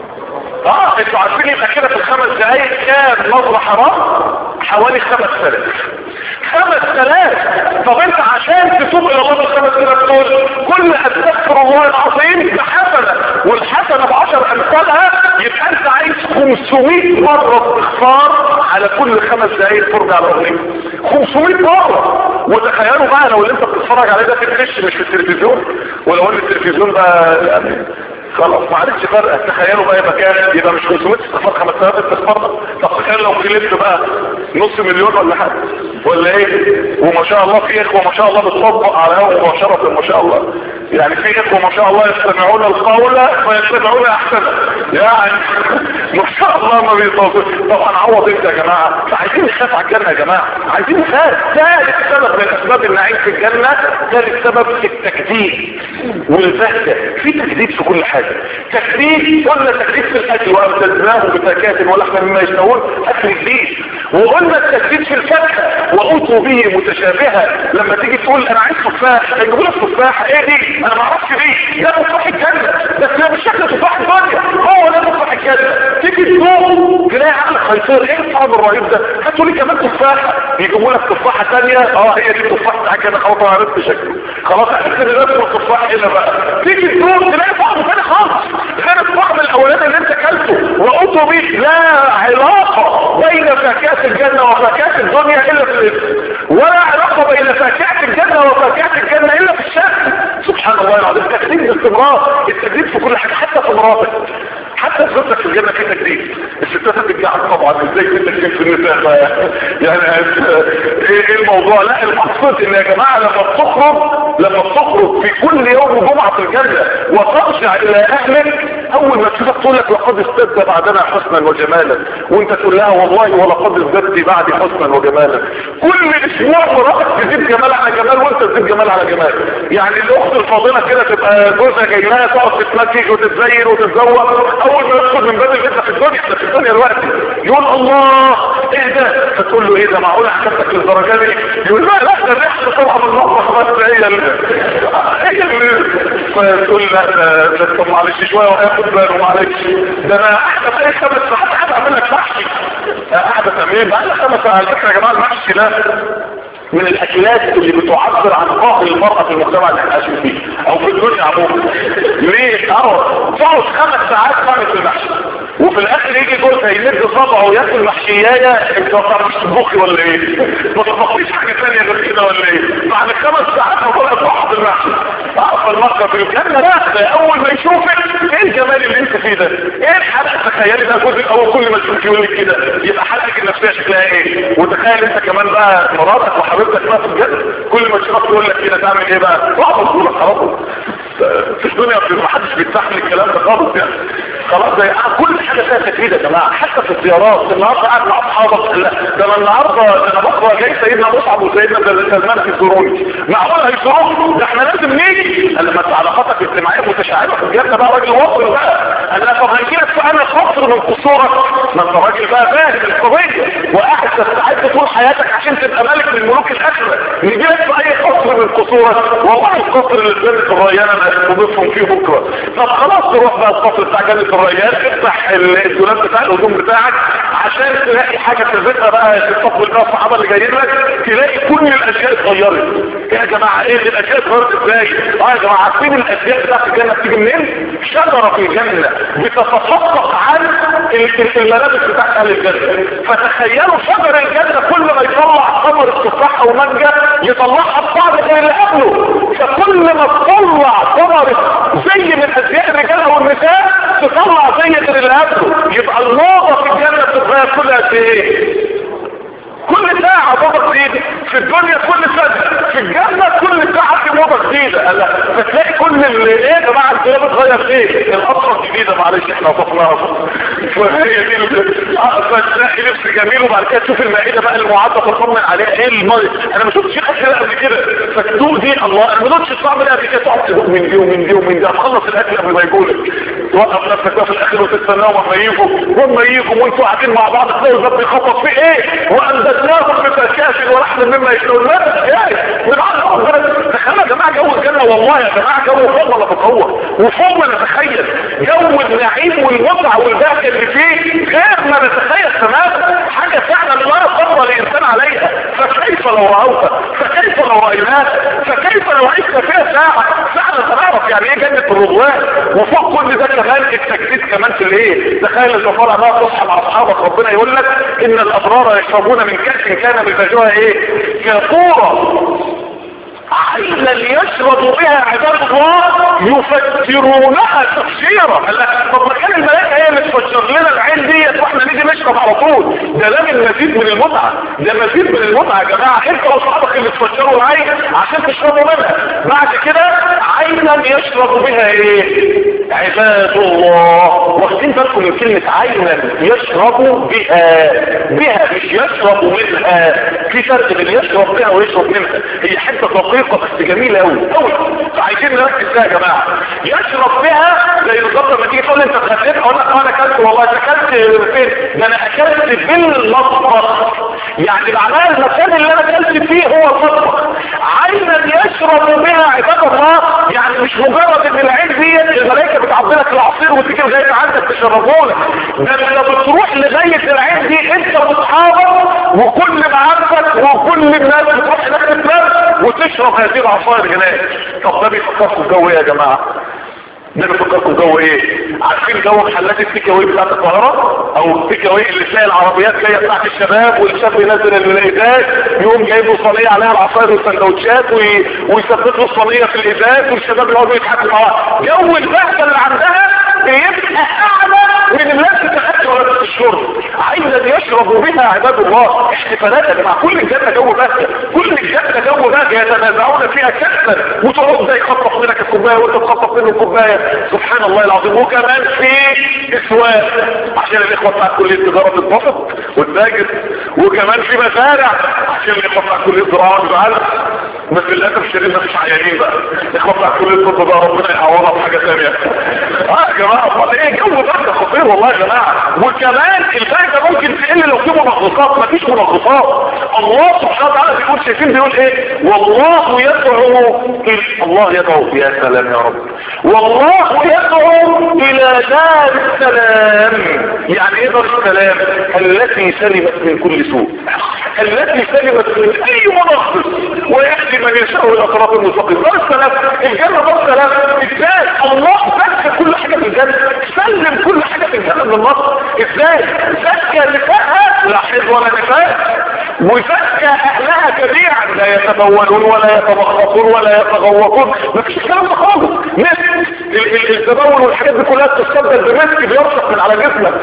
اه انتوا عارفين يبقى كده في الخمس دقايق كام نظرة حرام حوالي خمس ثلاث خمس ثلاث طب انت عشان تتوب الى الله الخمس ثلاث دول كل استغفر الله العظيم بحسنة والحسنة بعشر امثالها يبقى انت عايز 500 مرة استغفار على كل خمس دقايق فرجة على اغنية 500 مرة وتخيلوا بقى لو اللي انت بتتفرج عليه ده في الدش مش في التلفزيون ولو ان التلفزيون ده يعني خلاص ما عرفتش فرق تخيلوا بقى يبقى كام يبقى مش 500 استغفار 5000 استغفار طب تخيل لو كلمت بقى نص مليون ولا حاجه ولا ايه وما شاء الله في اخوه ما شاء الله بتطبق على هوا مباشره ما شاء الله يعني في اخوه ما شاء الله يستمعون القول فيتبعون احسنه يعني ما شاء الله ما بيطبق طبعا عوض انت يا جماعه عايزين نخاف على الجنه يا جماعه عايزين نخاف ثالث سبب من اسباب النعيم في الجنه ثالث سبب التكذيب والبهجه في تكذيب في كل حاجه تكذيب قلنا تكذيب في الاكل وامتزناه بفاكهه ولحم مما يشتهون اكل جديد وقلنا التكذيب في الفاكهه واوتوا به متشابهه لما تيجي تقول انا عايز تفاح هيجيبوا لك تفاحه ايه دي انا ما اعرفش دي ده تفاح الجنه بس ده مش شكل تفاح الدنيا هو ده تفاح الجنه تيجي تدوق تلاقي عقلك هيصير ايه الطعم الرهيب ده هاتوا لي كمان تفاحه يجيبوا لك تفاحه ثانيه اه هي دي التفاح بتاعك انا خلاص عرفت شكله خلاص عرفت ان ده اسمه التفاح هنا بقى تيجي تدوق تلاقي طعم ثاني خالص غير الطعم الاولاني اللي انت اكلته وقلتوا بيه لا علاقه بين فاكهه الجنه وفاكهه الدنيا الا في الاسم ولا علاقه بين فاكهه الجنه وفاكهه الجنه الا في الشكل سبحان الله العظيم تكذيب باستمرار التكذيب في كل حاجه حتى في مراتك حتى في زوجتك في الجنه في تكذيب الستات هتتجعل طبعا ازاي في تكذيب في النساء بقى؟ يعني ايه ايه الموضوع لا المقصود ان يا جماعه لما بتخرج لما بتخرج في كل يوم جمعه في الجنه وترجع الى اهلك اول ما تشوفك تقول لك لقد ازددت بعدنا حسنا وجمالا وانت تقول لها والله ولقد ازددت بعدي حسنا وجمالا كل اسبوع مراتك تزيد جمال على جمال وانت تزيد جمال على جمال يعني الاخت الفاضله كده تبقى جوزها جاي لها تقعد تتمكج وتتزين وتتزوق اول ما يدخل من باب البيت في الدنيا احنا في الدنيا دلوقتي يقول الله ايه ده فتقول له ايه ده معقول حكمتك للدرجه دي يقول لا لا ده الريحه طالعه من المطبخ بس هي اللي هي اللي فتقول لا ده طب معلش شويه وهياخد باله معلش ده انا قاعده بقالي خمس ساعات قاعد اعمل لك محشي قاعده تمام بقى لك خمس ساعات على فكره يا جماعه المحشي ده من الاكلات اللي بتعبر عن قهر المرأة في المجتمع اللي احنا عايشين فيه او في الدنيا عموما ليه؟ اه تقعد خمس ساعات تعمل في المحشي وفي الاخر يجي جوزها يمد صبعه وياكل محشيايه انت ما بتعرفش تطبخي ولا ايه؟ ما تطبخيش حاجه ثانيه غير كده ولا ايه؟ بعد خمس ساعات هتقعد تقعد المحشي اعرف المرأة في الجنة لا ده اول ما يشوفك ايه الجمال اللي انت فيه ده؟ ايه الحلقة تخيلي ده جزء الاول كل ما تشوفك يقول لك كده يبقى حلقتك النفسية شكلها ايه؟ وتخيل انت كمان بقى مراتك وحبيبتك بقى في الجنة كل ما تشوفك تقول لك كده تعمل ايه بقى؟ اقعد تقول لك خلاص في الدنيا ما حدش بيستحمل الكلام ده خالص يعني خلاص ده كل حاجة فيها تفيد يا جماعة حتى في الزيارات النهارده قاعد مع اصحابك لا ده انا النهارده ده انا بكره جاي سيدنا مصعب وسيدنا سلمان هيزوروني معقول هيزوروك ده احنا لازم نيجي قال لما انت علاقاتك الاجتماعيه متشعبه في الجنه بقى راجل وصل بقى قال لك طب هنجي لك انا قصر من قصورك ما انت راجل بقى فاهم القضيه وقاعد تستعد طول حياتك عشان تبقى ملك من ملوك الاخره نجي لك في اي قصر من قصورك والله القصر اللي في جنه الريان انا هستضيفهم فيه بكره طب خلاص تروح بقى القصر بتاع جنه الريان افتح الدولاب بتاع الهدوم بتاعك عشان تلاقي حاجه تلبسها بقى تستقبل بقى الصحابه اللي جايين لك تلاقي كل الاشياء اتغيرت يا جماعه ايه الاشياء اتغيرت ازاي اه يا جماعه عارفين الاشياء بتاعت الجنه بتيجي منين شجره في الجنه بتتفقق عن الملابس بتاعت اهل الجنه فتخيلوا شجر الجنه كل ما يطلع ثمر التفاح او مانجا يطلعها بطعم غير اللي قبله فكل ما تطلع ثمر زي من ازياء الرجال او النساء تطلع زي غير اللي قبله يبقى الموضه في الجنه بتتغير كل قد ايه كل ساعة موضة جديدة في الدنيا كل سنة في الجنة كل ساعة في موضة جديدة فتلاقي كل اللي ايه يا جماعة الكلام اتغير ايه القصة الجديدة معلش احنا وصفناها فهي دي فتلاقي لبس جميل وبعد كده تشوف المائدة بقى المعدة تطمن عليها ايه المية انا ما شفتش الاكل ده قبل كده فتدوق دي الله انا ما دوقتش الطعم ده قبل كده تقعد تدوق من دي ومن دي ومن دي هتخلص الاكل قبل ما يجولك توقف نفسك بقى في الاخر وتستناهم وما يجوا وما يجوا وانتوا قاعدين مع بعض تلاقوا الباب بيخبط في ايه وأنزلناهم بفكاش ورحم مما يشتغل لا ايه تخيل يا جماعة جو الجنة والله يا جماعة جو فوق ولا تتصور وفوق ما نتخيل جو النعيم والمتعة والبهجة اللي فيه غير ما نتخيل تماما حاجة فعلا لا قدر الانسان عليها فكيف لو راوها فكيف لو رايناها فكيف لو عشنا فيها ساعه ساعه تعرف يعني ايه جنه الرضوان وفوق كل ده كمان التجديد كمان في الايه تخيل لو طالع بقى تصحى مع اصحابك ربنا يقول لك ان الابرار يشربون من كاس كان مزاجها ايه كافوره عينا يشرب بها عباد الله يفجرونها تفجيرا طب ما كان الملائكه هي اللي تفجر لنا العين ديت واحنا نيجي نشرب على طول ده ده من مزيد من المتعه ده مزيد من المتعه يا جماعه انت واصحابك اللي تفجروا العين عشان تشربوا منها بعد كده عينا يشرب بها ايه عباد الله واخدين بالكم من كلمه عينا يشرب بها بها مش يشرب منها في فرق بين يشرب بها ويشرب منها هي حته دقيقه بس جميله قوي قوي فعايزين نركز فيها يا جماعه يشرب بها زي بالظبط لما تيجي تقول لي انت اتغديت اقول لك انا اكلت والله انت اكلت فين ده انا اكلت في المطبخ يعني معناها المكان اللي انا اكلت فيه هو المطبخ عينا يشرب بها عباد الله يعني مش مجرد ان العين دي الملائكه بتعبي لك العصير وتيجي لغايه عندك تشربه لك ده لما بتروح لغايه العين دي انت واصحابك وكل معارفك وكل الناس بتروح هناك تتلم وتشرب هذه العصائر هناك طب ده بيفكركم جو ايه يا جماعه ده بيفكركم جو ايه عارفين جو محلات التيك اواي بتاعت القاهره او التيك اواي اللي تلاقي العربيات جايه بتاعت الشباب والشاب ينزل الازاز يقوم جايب له صينيه عليها العصاير والسندوتشات وي... ويثبت له الصينيه في الازاز والشباب يقعدوا يضحكوا معاه جو البهجه اللي عندها بيبقى اعلى من الناس تتاكل ولا الشرب عايزه يشرب بها عباد الله احتفالات يا جماعه كل الجنه جو بهجه كل الجنه جو بهجه يتنازعون فيها كاسا وتقعد ده يخطف منك الكوبايه وانت تخطف منه الكوبايه سبحان الله العظيم وكمان في اسواق عشان الاخوه بتاع كليه التجاره تتبسط وتتاجر وكمان في مزارع عشان الاخوه بتاع كليه الزراعه تزعل بس للاسف الشديد مفيش عيانين بقى الاخوه بتاع كليه الطب بقى ربنا يعوضها بحاجه ثانيه اه يا جماعه امال ايه جو بهجه خطير والله يا جماعه وكمان البهجه ممكن تقل لو في منغصات مفيش منغصات الله سبحانه وتعالى بيقول شايفين بيقول ايه والله يدعو الله يدعو يا سلام يا رب والله يدعو الى دار السلام يعني ايه دار السلام التي سلمت من كل سوء التي سلمت من اي منغص ويأتي من يشاء الى صراط المستقيم دار السلام الجنه دار السلام ازاي الله فك كل حاجه في الجنه سلم كل حاجه في الجنه من النصر ازاي فك نفاقها لا حيض ولا نفاق وفك اهلها جميعا لا يتبولون ولا يتبخطون ولا يتغوطون مفيش الكلام ده خالص مسك التبول والحاجات دي كلها تستبدل بمسك بيرشق من على جسمك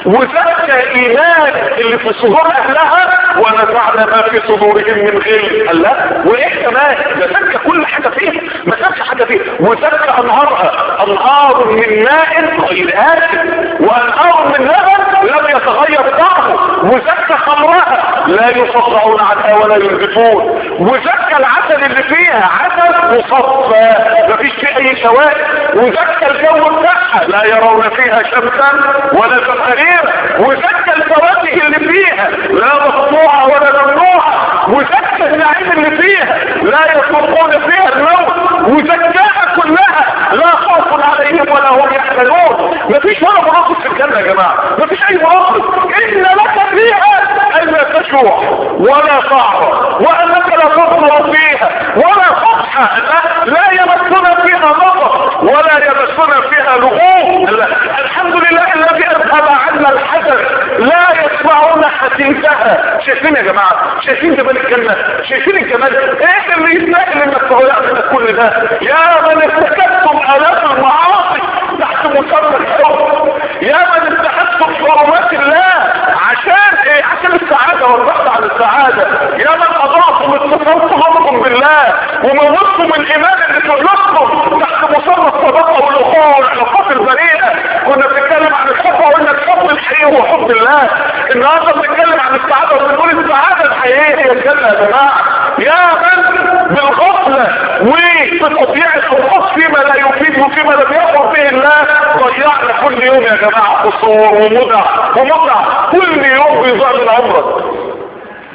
وفك ايمان اللي في صدور اهلها ونزعنا ما في صدورهم من غل قال لا وايه كمان ده فك كل حاجه فيها ما سابش حاجه فيها وفك انهارها انهار من ماء غير آسف وانهار من لبن لم يتغير طعمه وزكى خمرها لا يصدعون عنها ولا ينزفون وزكى العسل اللي فيها عسل مصفى مفيش فيه اي سوائل وزكى الجو بتاعها لا يرون فيها شمسا ولا زمهريرا وزكى الفواكه اللي فيها لا مقطوعة ولا ممنوعة وزكى النعيم اللي فيها لا يطلقون فيها الموت وزكاها كلها لا خوف عليهم ولا هم يحزنون مفيش ولا مناقص في الجنة يا جماعة مفيش اي مناقص ان لك فيها الا تشوع ولا صعبة وانك لا تضرب فيها ولا فضحة لا, لا يمسنا فيها نظر ولا يمسنا فيها لغوب الحمد لله الذي اذهب عنا الحزن لا يسمعون حسيسها شايفين يا جماعة شايفين جمال الجنة شايفين الجمال ايه اللي يستاهل انك تغير من كل ده يا من ارتكبتم الاف المعاصي تحت مسمى الحب يا من استحقتم حرمات الله عشان ايه عشان السعادة والبحث عن السعادة يا من اضعتم اتصلتم بالله وموتتم الايمان اللي في قلوبكم تحت مسمى الصداقة والاخوة والعلاقات البريئة كنا بنتكلم عن الحب وقلنا الحب الحقيقي هو حب الله النهارده بنتكلم عن السعادة وبنقول السعادة الحقيقية هي الجنة يا جماعة يا من بالغفلة وبتضييع الاوقات فيما لا يفيد وفيما لم يأمر به الله ضيعنا كل يوم يا جماعة قصور ومتع ومتع كل يوم بيضيع من عمرك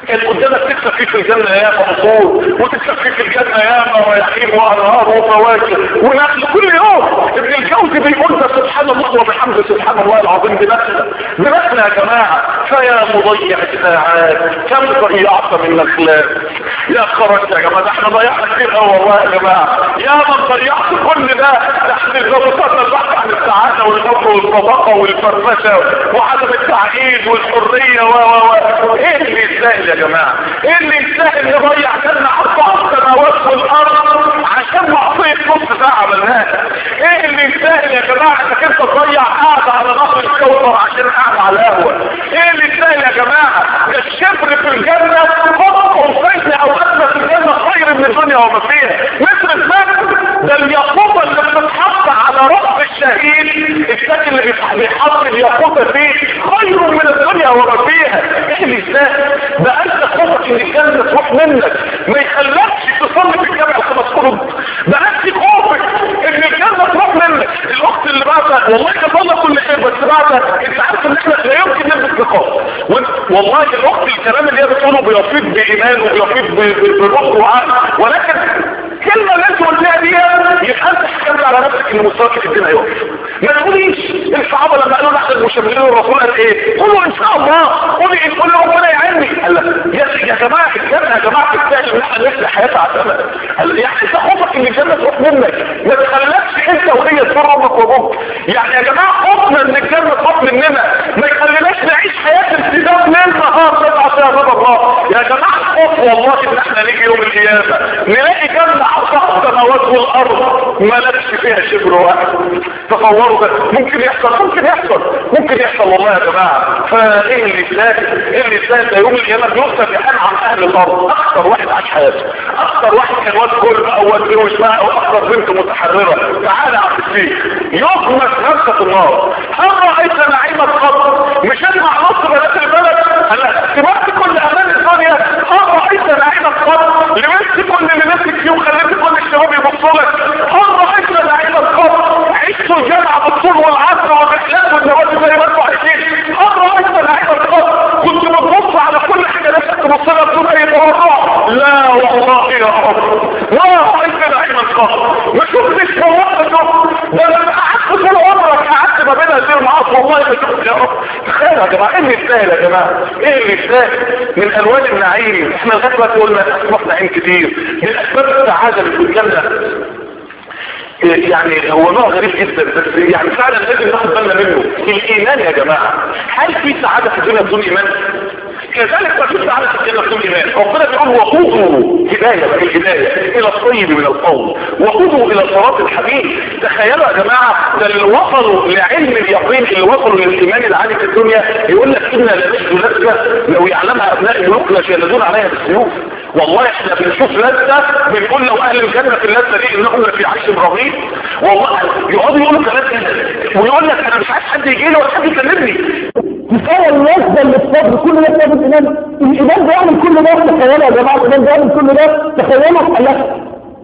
كان قدامك تكسب فيه في الجنة ياما قصور وتكسب فيه في الجنة ياما ويحيم وانهار وفواكه ونخل كل يوم ابن الجوزي بيقول ده سبحان الله وبحمده سبحان الله العظيم بنفسنا بنفسنا يا جماعة فيا مضيع الساعات كم ضيعت من الاخلاق يا خرج يا جماعة ده احنا ضيعنا كتير قوي والله يا جماعة يا من ضيعت كل ده احنا ضبطنا البحث عن السعادة والحب والصداقة والفرفشة وعدم التعقيد والحرية و و و ايه اللي يستاهل يا جماعة ايه اللي يستاهل يضيع جنة اربع سماوات والارض عشان معصية نص ساعة عملناها ايه اللي يستاهل يا جماعة انك انت تضيع قاعدة على نهر الكوثر عشان قاعدة على القهوة ايه اللي يستاهل يا جماعة ده الشبر في الجنة فوق قوسين او ادنى في الجنة خير من الدنيا وما فيها مثل المثل ده الياقوتة اللي بتتحط على رأس الشهيد الشكل اللي بيحط الياقوتة فيه خير من الدنيا وما فيها ايه اللي يستاهل ده انت خوفك ان الجنة تروح منك ما يخلكش تصلي في الجامع الخمس قرب ده انت خوفك ان الجنة تروح منك الاخت اللي بعتها والله كان كل خير بس بعتها انت عارف ان احنا لا يمكن نلبس نقاب والله الاخت الكلام اللي هي بتقوله بيفيض بايمان وبيفيض بروح وعقل ولكن كلمة اللي انت قلتها دي يبقى انت حكمت على نفسك ان مستواك في الدين هيقف ما تقوليش الصحابة لما قالوا نحن المشملين الرسول قال ايه قولوا ان شاء الله قولي ان قول ربنا يعيني قال لا يا يا جماعة الجنة يا جماعة تستاهل ان احنا نحيا حياتها عشانها قال يعني انت خوفك ان الجنة تروح منك ما تخلكش انت وهي تسر امك وابوك يعني يا جماعة خوفنا ان الجنة تروح مننا ما يخليناش نعيش حياة امتداد ليل نهار نسعى فيها رضا الله يا جماعة خوف والله ان احنا نيجي يوم القيامة نلاقي جنة على السماوات والارض ما لبش فيها شبر واحد تصوروا ده ممكن يحصل ممكن يحصل ممكن يحصل والله يا جماعة فايه اللي يستاهل ايه اللي يستاهل ده يوم القيامة بيوصف يحان عن اهل الارض اكثر واحد عاش حياته اكثر واحد كان واد كل بقى واد مش بقى او اكثر بنت متحررة تعالى عبد السيف يغمس نفسه في النار هل رأيت نعيمة قط مش اسمع نص بنات البلد هلا سمعت كل امان الدنيا هل رأيت نعيمة قط لمست كل اللي نفسك فيه وخليت كل الشباب يبصوا لك هل رأيت نعيمة قط عشت الجامعة بالطول والعصر والرحلات والنوادي زي ما انتوا عايشين هل رأيت نعيمة قط كنت بتبص على كل حاجة نفسك تبص لها بدون اي توقع لا والله يا رب لا رأيت نعيمة قط ما شفتش فوقته ده لما قعدت طول عمرك قعدت ما بين هذه المعاصي والله ما شفت يا رب تخيل يا جماعه ايه اللي يستاهل يا جماعه ايه اللي يستاهل من الوان النعيم احنا لغايه دلوقتي قلنا اسباب نعيم كتير من اسباب السعاده اللي في الجنه يعني هو نوع غريب جدا بس يعني فعلا لازم ناخد بالنا منه الايمان يا جماعه هل في سعاده في الدنيا بدون ايمان كذلك ما في سعاده في الجنه بدون ايمان ربنا بيقول وقودوا هدايه الهدايه الى الطيب من القول وقودوا الى صراط الحبيب تخيلوا يا جماعه ده اللي وصلوا لعلم اليقين اللي وصلوا للايمان العالي في الدنيا يقول لك انا لنجد لذه لو يعلمها ابناء الملوك لشيلدون عليها بالسيوف والله احنا بنشوف لذة بنقول لو اهل الجنة في اللذة دي انهم في عيش رغيد والله يقعدوا يقولوا كلام كده ويقول لك انا مش عايز حد يجي لي ولا حد يكلمني كفايه اللذه اللي الصبر كل ده بسبب الايمان الايمان بيعمل كل ده تخيلوا يا جماعه الايمان بيعمل كل ده تخيلوا الله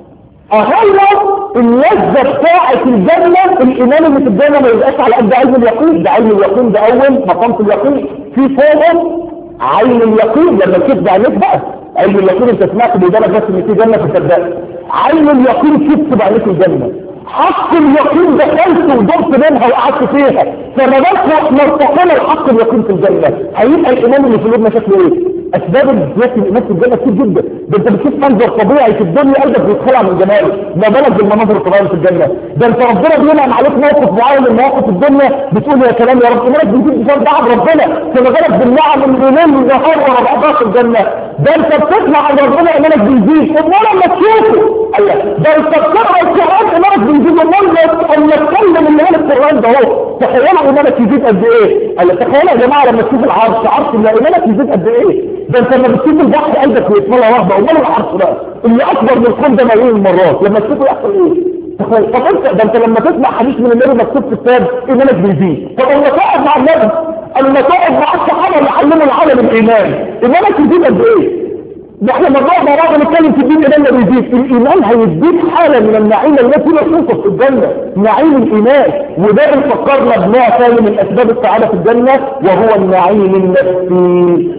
أهلا اللذة بتاعة الجنة الإيمان اللي في الجنة ما يبقاش على قد علم اليقين ده علم اليقين ده أول مقام في اليقين في فوقه عين اليقين لما تشوف عينيك بقى علم اليقين انت سمعت بودانك بس ان في جنة فصدقت عين اليقين شفت بعينيك الجنة حق اليقين دخلت ودرت منها وقعدت فيها فما بالك نرتقينا لحق اليقين في الجنة هيبقى الإيمان اللي في قلوبنا شكله ايه؟ اسباب الزيادة الايمان في الجنة كتير جدا ده انت بتشوف منظر طبيعي في الدنيا قلبك بيتخلع من جماله ما بالك بالمناظر الطبيعية في الجنة ده انت ربنا بينعم عليك موقف معين من مواقف الدنيا بتقول يا كلام يا رب ايمانك بيزيد بسبب بعد ربنا فما بالك بالنعم الليلين والنهار ورا بعضها في الجنة ده انت بتسمع عن ربنا ايمانك بيزيد امال لما تشوفه ايوه ده انت بتقرا القران ايمانك بيزيد امال لما تتكلم اللي هنا القران ده اهو تخيلوا ايمانك يزيد قد ايه قال تخيلوا يا جماعه لما تشوف العرش عرش الله ايمانك يزيد قد ايه ده انت لما بتشوف البحر قلبك بيتملى رهبه امال العرش بقى اللي اكبر من الكون ده مليون مرات لما تشوفه يحصل ايه تخيل طب انت ده انت لما تسمع حديث من النبي مكتوب في الكتاب ايمانك بيزيد طب لما تقعد مع النبي لما تقعد مع الصحابه اللي علموا العالم الايمان ايمانك يزيد قد ايه ده احنا لما نقعد مع بعض نتكلم في الدين ايماننا بيزيد الايمان هيديك حاله من النعيم التي لا توصف في الجنه نعيم الايمان وده اللي فكرنا بنوع ثاني من اسباب السعاده في الجنه وهو النعيم النفسي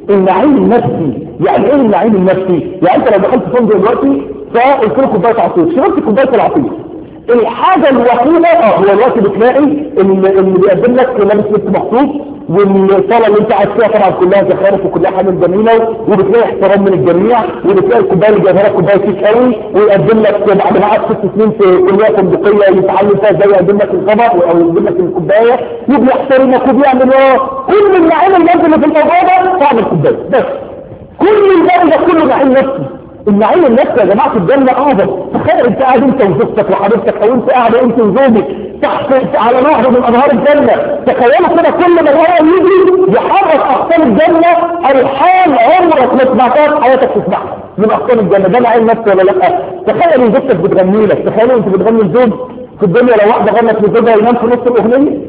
النعيم النفسي يعني ايه النعيم النفسي يعني انت لو دخلت فندق دلوقتي فقلت له كوبايه عصير شربت كوبايه العصير الحاجة الوحيدة اه هو الوقت بتلاقي اللي, اللي بيقدم لك لابس لبس مخصوص والصالة اللي انت قاعد فيها طبعا كلها زخارف وكلها حاجة جميلة وبتلاقي احترام من الجميع وبتلاقي الكوباية اللي جايبها لك كوباية شيك قوي ويقدم لك بعد ما قعد ست سنين في كلية فندقية يتعلم فيها ازاي يقدم لك الطبق او يقدم لك الكوباية وبيحترمك وبيعمل اه كل النعيم المادي اللي في الموضوع ده طعم الكوباية بس كل الباقي ده كله نعيم نفسي النعيم النفسي يا جماعة في الجنة اعظم تخيل انت قاعد انت وزوجتك وحبيبتك او انت قاعد انت وزوجك تحت على نهر من انهار الجنة تخيلوا كده كل ما الهواء يجي يحرك اقسام الجنة الحال عمرك ما سمعتها في حياتك تسمعها من اقسام الجنة ده نعيم نفسي ولا لا تخيل ان زوجتك بتغني لك تخيلوا انت بتغني لزوج في الدنيا لو واحدة غنت لزوجها ينام في نص الاغنية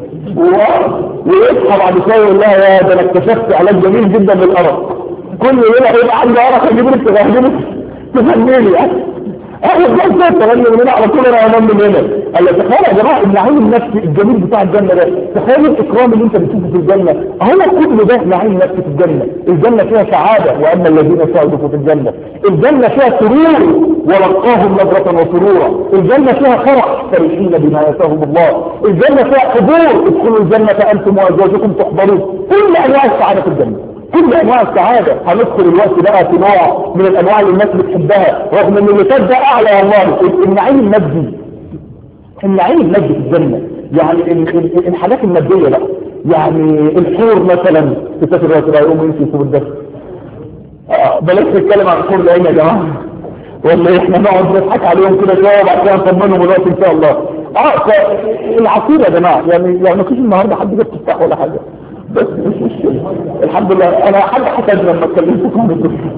ويصحى بعد شوية يقول لها يا ده انا اكتشفت علاج جميل جدا للارق كل ليلة هيبقى عندي ارق اجيب لك تغني تفهمني يعني اخد جلسة تغني من هنا على طول انا انام من هنا قال لك تخيل يا جماعة النعيم النفسي الجميل بتاع الجنة ده تخيل الاكرام اللي انت بتشوفه في الجنة هو كل ده نعيم نفسي في الجنة الجنة فيها سعادة واما الذين سعدوا في الجنة الجنة فيها سرور ولقاهم نظرة وسرورا الجنة فيها فرح فرحين بما ياتاهم الله الجنة فيها حضور ادخلوا الجنة انتم وازواجكم تحضرون كل انواع السعادة في الجنة كل انواع السعادة هندخل الوقت بقى في نوع من الانواع اللي الناس بتحبها رغم ان اللي فات ده اعلى والله النعيم المادي النعيم المادي في الجنة يعني الحاجات المادية بقى يعني الحور مثلا تسافر الوقت بقى يقوم يمشي يسوب الدفع آه بلاش نتكلم عن الحور لان يا جماعة ولا احنا نقعد نضحك عليهم كده شويه وبعد كده نطمنهم دلوقتي ان شاء الله اه العصير يا جماعه يعني يعني مفيش النهارده حد جاب تفتح ولا حاجه بس مش مشكلة الحمد لله انا حد حسد لما اتكلمتكم عن الدكتور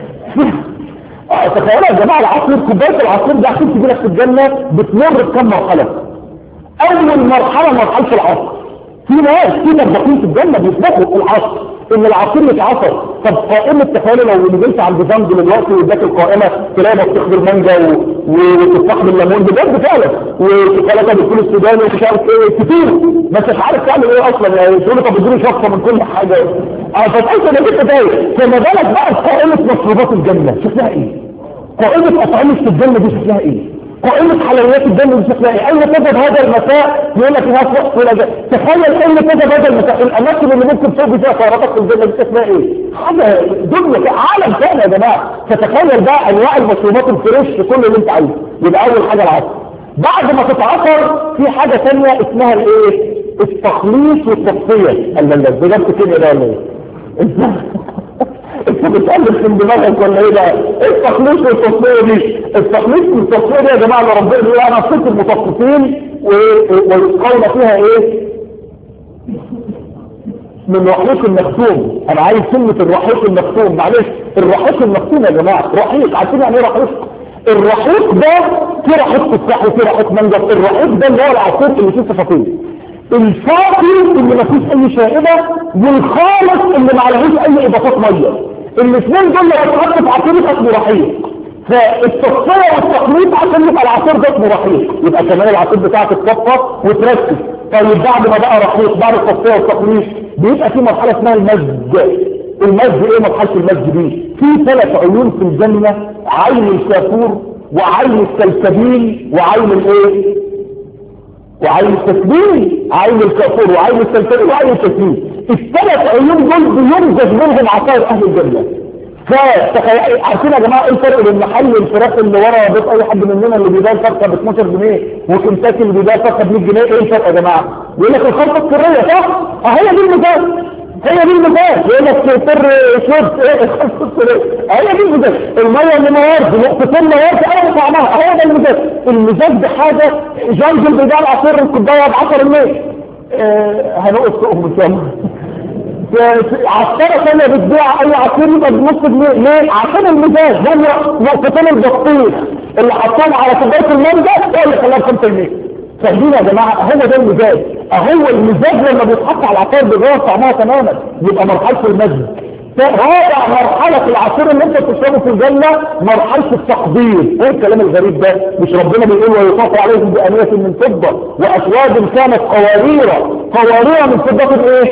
تخيلوا يا جماعة العصير كوباية العصير ده عشان تجي لك في الجنة بتمر بكم مرحلة اول مرحلة مرحلة العصر في ناس في مطبخين في الجنة بيطبخوا في العصر ان العصير يتعصر طب قائمة تخيلوا لو نزلت عند بيزنج دلوقتي واداك القائمة تلاقي مفتوح بالمانجا وتفاح بالليمون بجد فعلا وشوكولاته بالفول السوداني ومش عارف ايه كتير ما انتش عارف تعمل ايه اصلا يعني تقول له طب اديني شفطه من كل حاجه اه فتحس انك انت تايه فما بالك بقى قائمة مشروبات الجنة شكلها ايه؟ قائمة اطعمة الجنة دي شكلها ايه؟ قائمة حلويات الدم بشكلها ايه اين تذهب هذا المساء يقول لك الناس وقت ولا ده تخيل اين تذهب هذا المساء الاماكن اللي ممكن تشوف فيها سياراتك في الجنة بشكلها ايه حاجة دنيا عالم ثاني يا جماعة فتخيل بقى انواع المشروبات الفريش في كل اللي انت عايزه يبقى اول حاجة العصر بعد ما تتعصر في حاجة ثانية اسمها الايه التخليص والتصفية قال لا بجد كده ده ولا ايه انت بتقلب من دماغك ولا ايه بقى التخليص والتصفية دي التخليص والتصفية دي يا جماعة اللي ربنا بيقول انا صفت المتصفين ويسقون فيها ايه من رحيق المختوم انا عايز كلمة الرحيق المختوم معلش الرحيق المختوم يا جماعة رحيق عارفين يعني ايه رحيق الرحيق ده في رحيق تفاح وفي رحيق مانجا الرحيق ده اللي هو العصير اللي فيه صفاتين الفاقي اللي ما فيش اي شائبة والخالص اللي ما عليهوش اي اضافات ميه الاثنين دول لو اتحطوا في عصير اسمه رحيق فالتصفيه والتخليط عشان يبقى العصير ده اسمه رحيق يبقى كمان العصير بتاعك اتصفى وتركز طيب بعد ما بقى رحيق بعد التصفيه والتخليط بيبقى في مرحله اسمها المزج المزج ايه مرحله المزج دي في ثلاث عيون في الجنه عين الكافور وعين السلسبيل وعين الايه وعين التسليم عين الكافور وعين السلسبيل وعين التسليم الثلاث عيون دول بينزج منهم عصائر اهل الجنه فتخيل عارفين يا جماعه ايه الفرق بين محل الفراخ اللي ورا بيت اي حد مننا اللي بيبيع الفرخه ب 12 جنيه وكنتاكي اللي بيبيع الفرخه ب 100 جنيه ايه الفرق يا جماعه يقول لك الخلطه السريه صح اه هي دي المثال هي دي المثال يقول لك سر شرب ايه الخلطه السريه هي دي المثال الميه اللي موارد نقطتين موارد انا طعمها هو ده المثال المزاج ده حاجه جنجل بيبيع العصير الكوبايه ب 10 جنيه آه هنقص سوقهم ان شاء الله عصارة ثانية بتبيع اي عصير يبقى بنص جنيه ليه؟ عشان المزاج هم نقطتين البطيخ اللي حطهم على كوبايه المانجا هو اللي خلاها 5 جنيه فاهمين يا جماعه هو ده المزاج اهو المزاج لما بيتحط على العصير بيغير طعمها تماما يبقى مرحله المزج رابع مرحلة في العصير اللي انت بتشربه في الجنة مرحلة التحضير ايه الكلام الغريب ده مش ربنا بيقول ويطاف عليهم بأنية من فضة وأسواد كانت قوارير قوارير من فضة ايه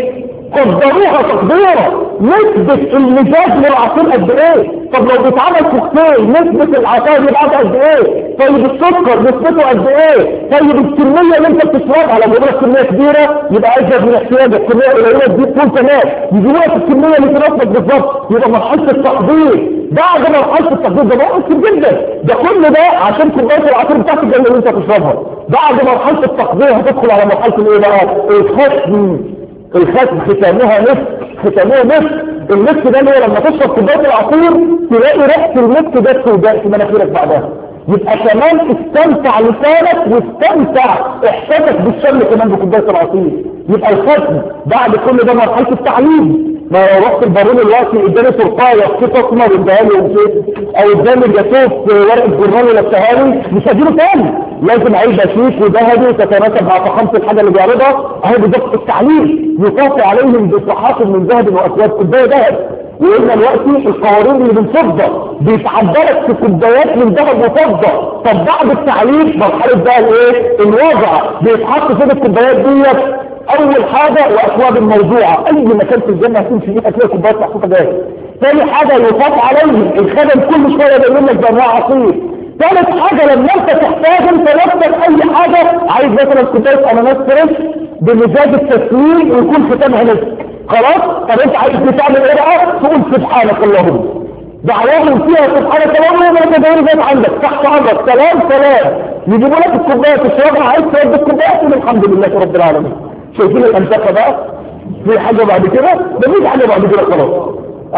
قدروها تقديرا نسبة المزاج للعصير قد ايه طب لو بيتعمل كوكتيل نسبة العصير يبقى قد ايه طيب السكر نسبته قد ايه طيب الكمية اللي انت بتشربها لو جبنا كمية كبيرة يبقى ازيد من احتياجك كمية قليلة دي تكون تمام يجيبوا لك الكمية اللي تناسبك بالظبط يبقى مرحلة التقدير بعد مرحلة التقدير ده بقى كتير جدا ده كل ده عشان كوباية العصير بتاعتك اللي انت تشربها بعد مرحلة التقدير هتدخل على مرحلة الايه بقى الختم الختم ختامها نصف ختامها نصف النصف ده اللي هو لما تشرب كوبايه العصير تلاقي ريحه النصف ده سوداء في مناخيرك بعدها يبقى كمان استمتع لسانك واستمتع احساسك بالشم كمان بكوبايه العصير يبقى الختم بعد كل ده مرحله التعليم ما لو رحت البارون الوقتي اداني ترقايه خيط اسمر اداها لي ومشيت او اداني جاتوه في ورقه جورنال ولبسها لي مش هجيبه تاني لازم علبه شيك وذهبي وتتناسب مع فخامه الحاجه اللي بيعرضها اهي بالظبط التعليم يطاف عليهم بصحاف من ذهب واكواب كوبايه ذهب وقلنا دلوقتي القوارير اللي من فضه بيتعدلك في كوبايات من ذهب وفضه طب بعد التعليم مرحله بقى الايه الوضع بيتحط فين الكوبايات ديت اول حاجة واكواب الموضوعة اي مكان في الجنة هتمشي فيه هتلاقي كوبايات محطوطة جاهزة ثاني حاجة يطاف عليهم الخدم كل شوية بيقول لك بانواع عصير ثالث حاجة لما انت تحتاج انت نفسك اي حاجة عايز مثلا كوباية اناناس فريش بمزاج التسويق ويكون ختامها نصف خلاص طب انت عايز تعمل ايه بقى تقول سبحانك اللهم دعواهم فيها سبحانك اللهم ما تدور زي عندك تحت عندك سلام سلام يجيبوا لك الكوبايه تشربها عايز تشرب الكوبايه تقول الحمد لله رب العالمين شايفين الانتقه بقى في حاجه بعد كده مفيش حاجه بعد كده خلاص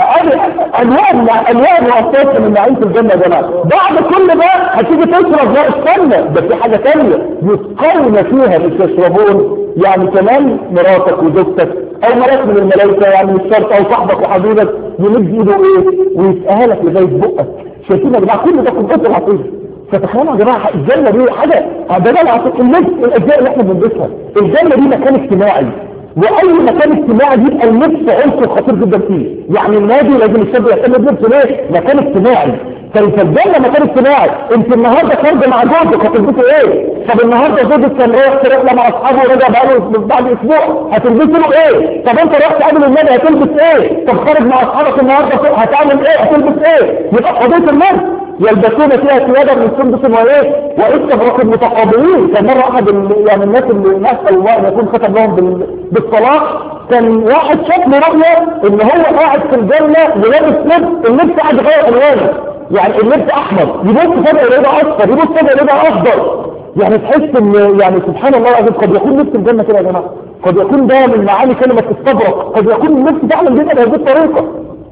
انواع انواع مؤسسه من نعيم في الجنه يا جماعه بعد كل ده هتيجي تشرب لا استنى ده في حاجه ثانيه يسقون فيها مش يشربون يعني كمان مراتك وزوجتك او ملاك من الملائكه يعني مش شرط او صاحبك وحبيبك يمد ايده ايه ويسقيها لك لغايه بقك شايفين يا جماعه كل ده كوبايه العصير فتخيلوا يا جماعه الجنه دي حاجه ده العصير اللبس الاجزاء اللي احنا بنلبسها الجنه دي مكان اجتماعي واي مكان اجتماعي بيبقى اللبس عنصر خطير جدا فيه يعني النادي لازم الشاب يهتم بلبسه ليه مكان اجتماعي فالجنه مكان اجتماعي انت النهارده خارجه مع جوزك هتلبسوا ايه طب النهارده زوجك كان رايح في رحله مع اصحابه ورجع بقاله بعد اسبوع هتلبسوا له ايه طب انت رحت قبل النادي هتلبس ايه طب خارج مع اصحابك النهارده هتعمل ايه هتلبس ايه يبقى قضيه الناس يلبسون فيها ثيابا من سندس وايه واستبرق المتقابلين كان مره احد يعني الناس اللي نسال الله ان يكون ختم لهم بال... بالصلاه كان واحد شاف له رؤيه ان هو قاعد في الجنه ولابس لبس اللبس قاعد يغير الوانه يعني اللبس احمر يبص فجاه يلاقيه اصفر يبص فجاه يلاقيه اخضر يعني تحس ان يعني سبحان الله العظيم قد يكون لبس الجنه كده يا جماعه قد يكون ده من معاني كلمه استبرق قد يكون اللبس فعلا بيبقى بهذه الطريقه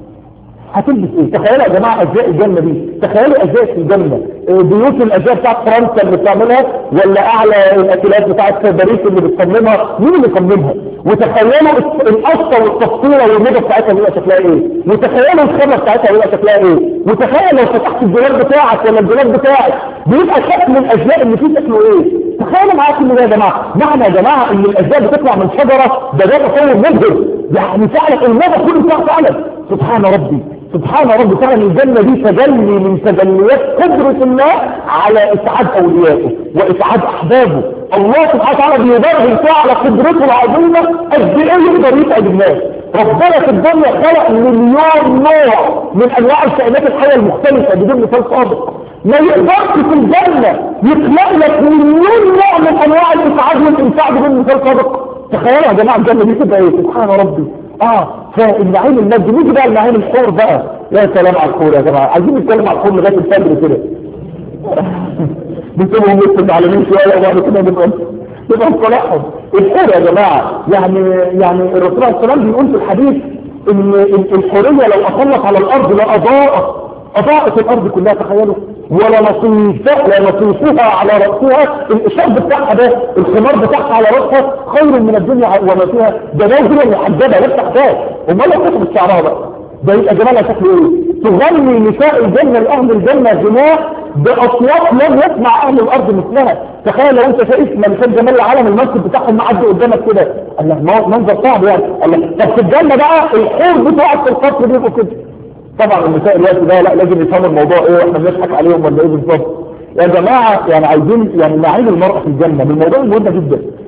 هتلبس ايه تخيلوا يا جماعه اجزاء الجنه دي تخيلوا اجزاء في الجنه بيوت الاجزاء بتاعت فرنسا اللي بتعملها ولا اعلى الاكلات بتاعت باريس اللي بتصممها مين اللي صممها وتخيلوا القصه والتفصيله والموضه بتاعتها بيبقى شكلها ايه وتخيلوا الخامه بتاعتها بيبقى شكلها ايه وتخيل لو فتحت الدولاب بتاعك ولا الدولاب بتاعك بيبقى شكل الاجزاء اللي فيه شكله ايه تخيلوا معايا كل ده يا جماعه معنى يا جماعه ان الاجزاء بتطلع من شجره ده ده تصور مبهر يعني فعلا الموضه كله بتاع فعلا سبحان ربي سبحان ربي فعلا الجنة دي تجلي من تجليات قدرة الله على إسعاد أوليائه وإسعاد أحبابه الله سبحانه وتعالى بيبرهن فيها على قدرته العظيمة قد إيه يقدر يسعد الناس ربنا في الدنيا خلق مليون نوع من أنواع الكائنات الحية المختلفة بدون مثال سابق ما يقدرش في الجنة يخلق لك مليون نوع من أنواع الإسعاد والإنساع بدون مثال سابق تخيلوا يا جماعة الجنة دي تبقى إيه سبحان ربي اه فالنعيم المادي نيجي بقى النعيم الحور بقى يا سلام على الحور يا جماعه عايزين نتكلم على الحور لغايه الفجر كده بنسيبهم لسه متعلمين شويه وبعد كده بنقول يبقى صلاحهم الحور يا جماعه يعني يعني الرسول عليه السلام بيقول في الحديث ان الحوريه لو اطلق على الارض لاضاءت اضاءت الارض كلها تخيلوا ولا نصيفها لا نصيفها على رأسها الإشار بتاعها ده الخمار بتاعها على رأسها خير من الدنيا وما فيها ده نازلة محجبة لا تحتاج امال لو تاخد شعرها بقى ده يبقى جمالها شكله ايه تغني نساء الجنة لأهل الجنة غناء بأصوات لم يسمع أهل الأرض مثلها تخيل لو أنت شايف ملكات جمال العالم المسجد بتاعهم معدي قدامك كده الله منظر صعب يعني الله طب في الجنة بقى الحور بتوعك في القصر بيبقوا كده طبعا النساء الوقت ده لا لازم يفهموا الموضوع ايه واحنا بنضحك عليهم ولا ايه بالظبط يا جماعه يعني عايزين يعني نعين المرأة في الجنة من الموضوع المهم جدا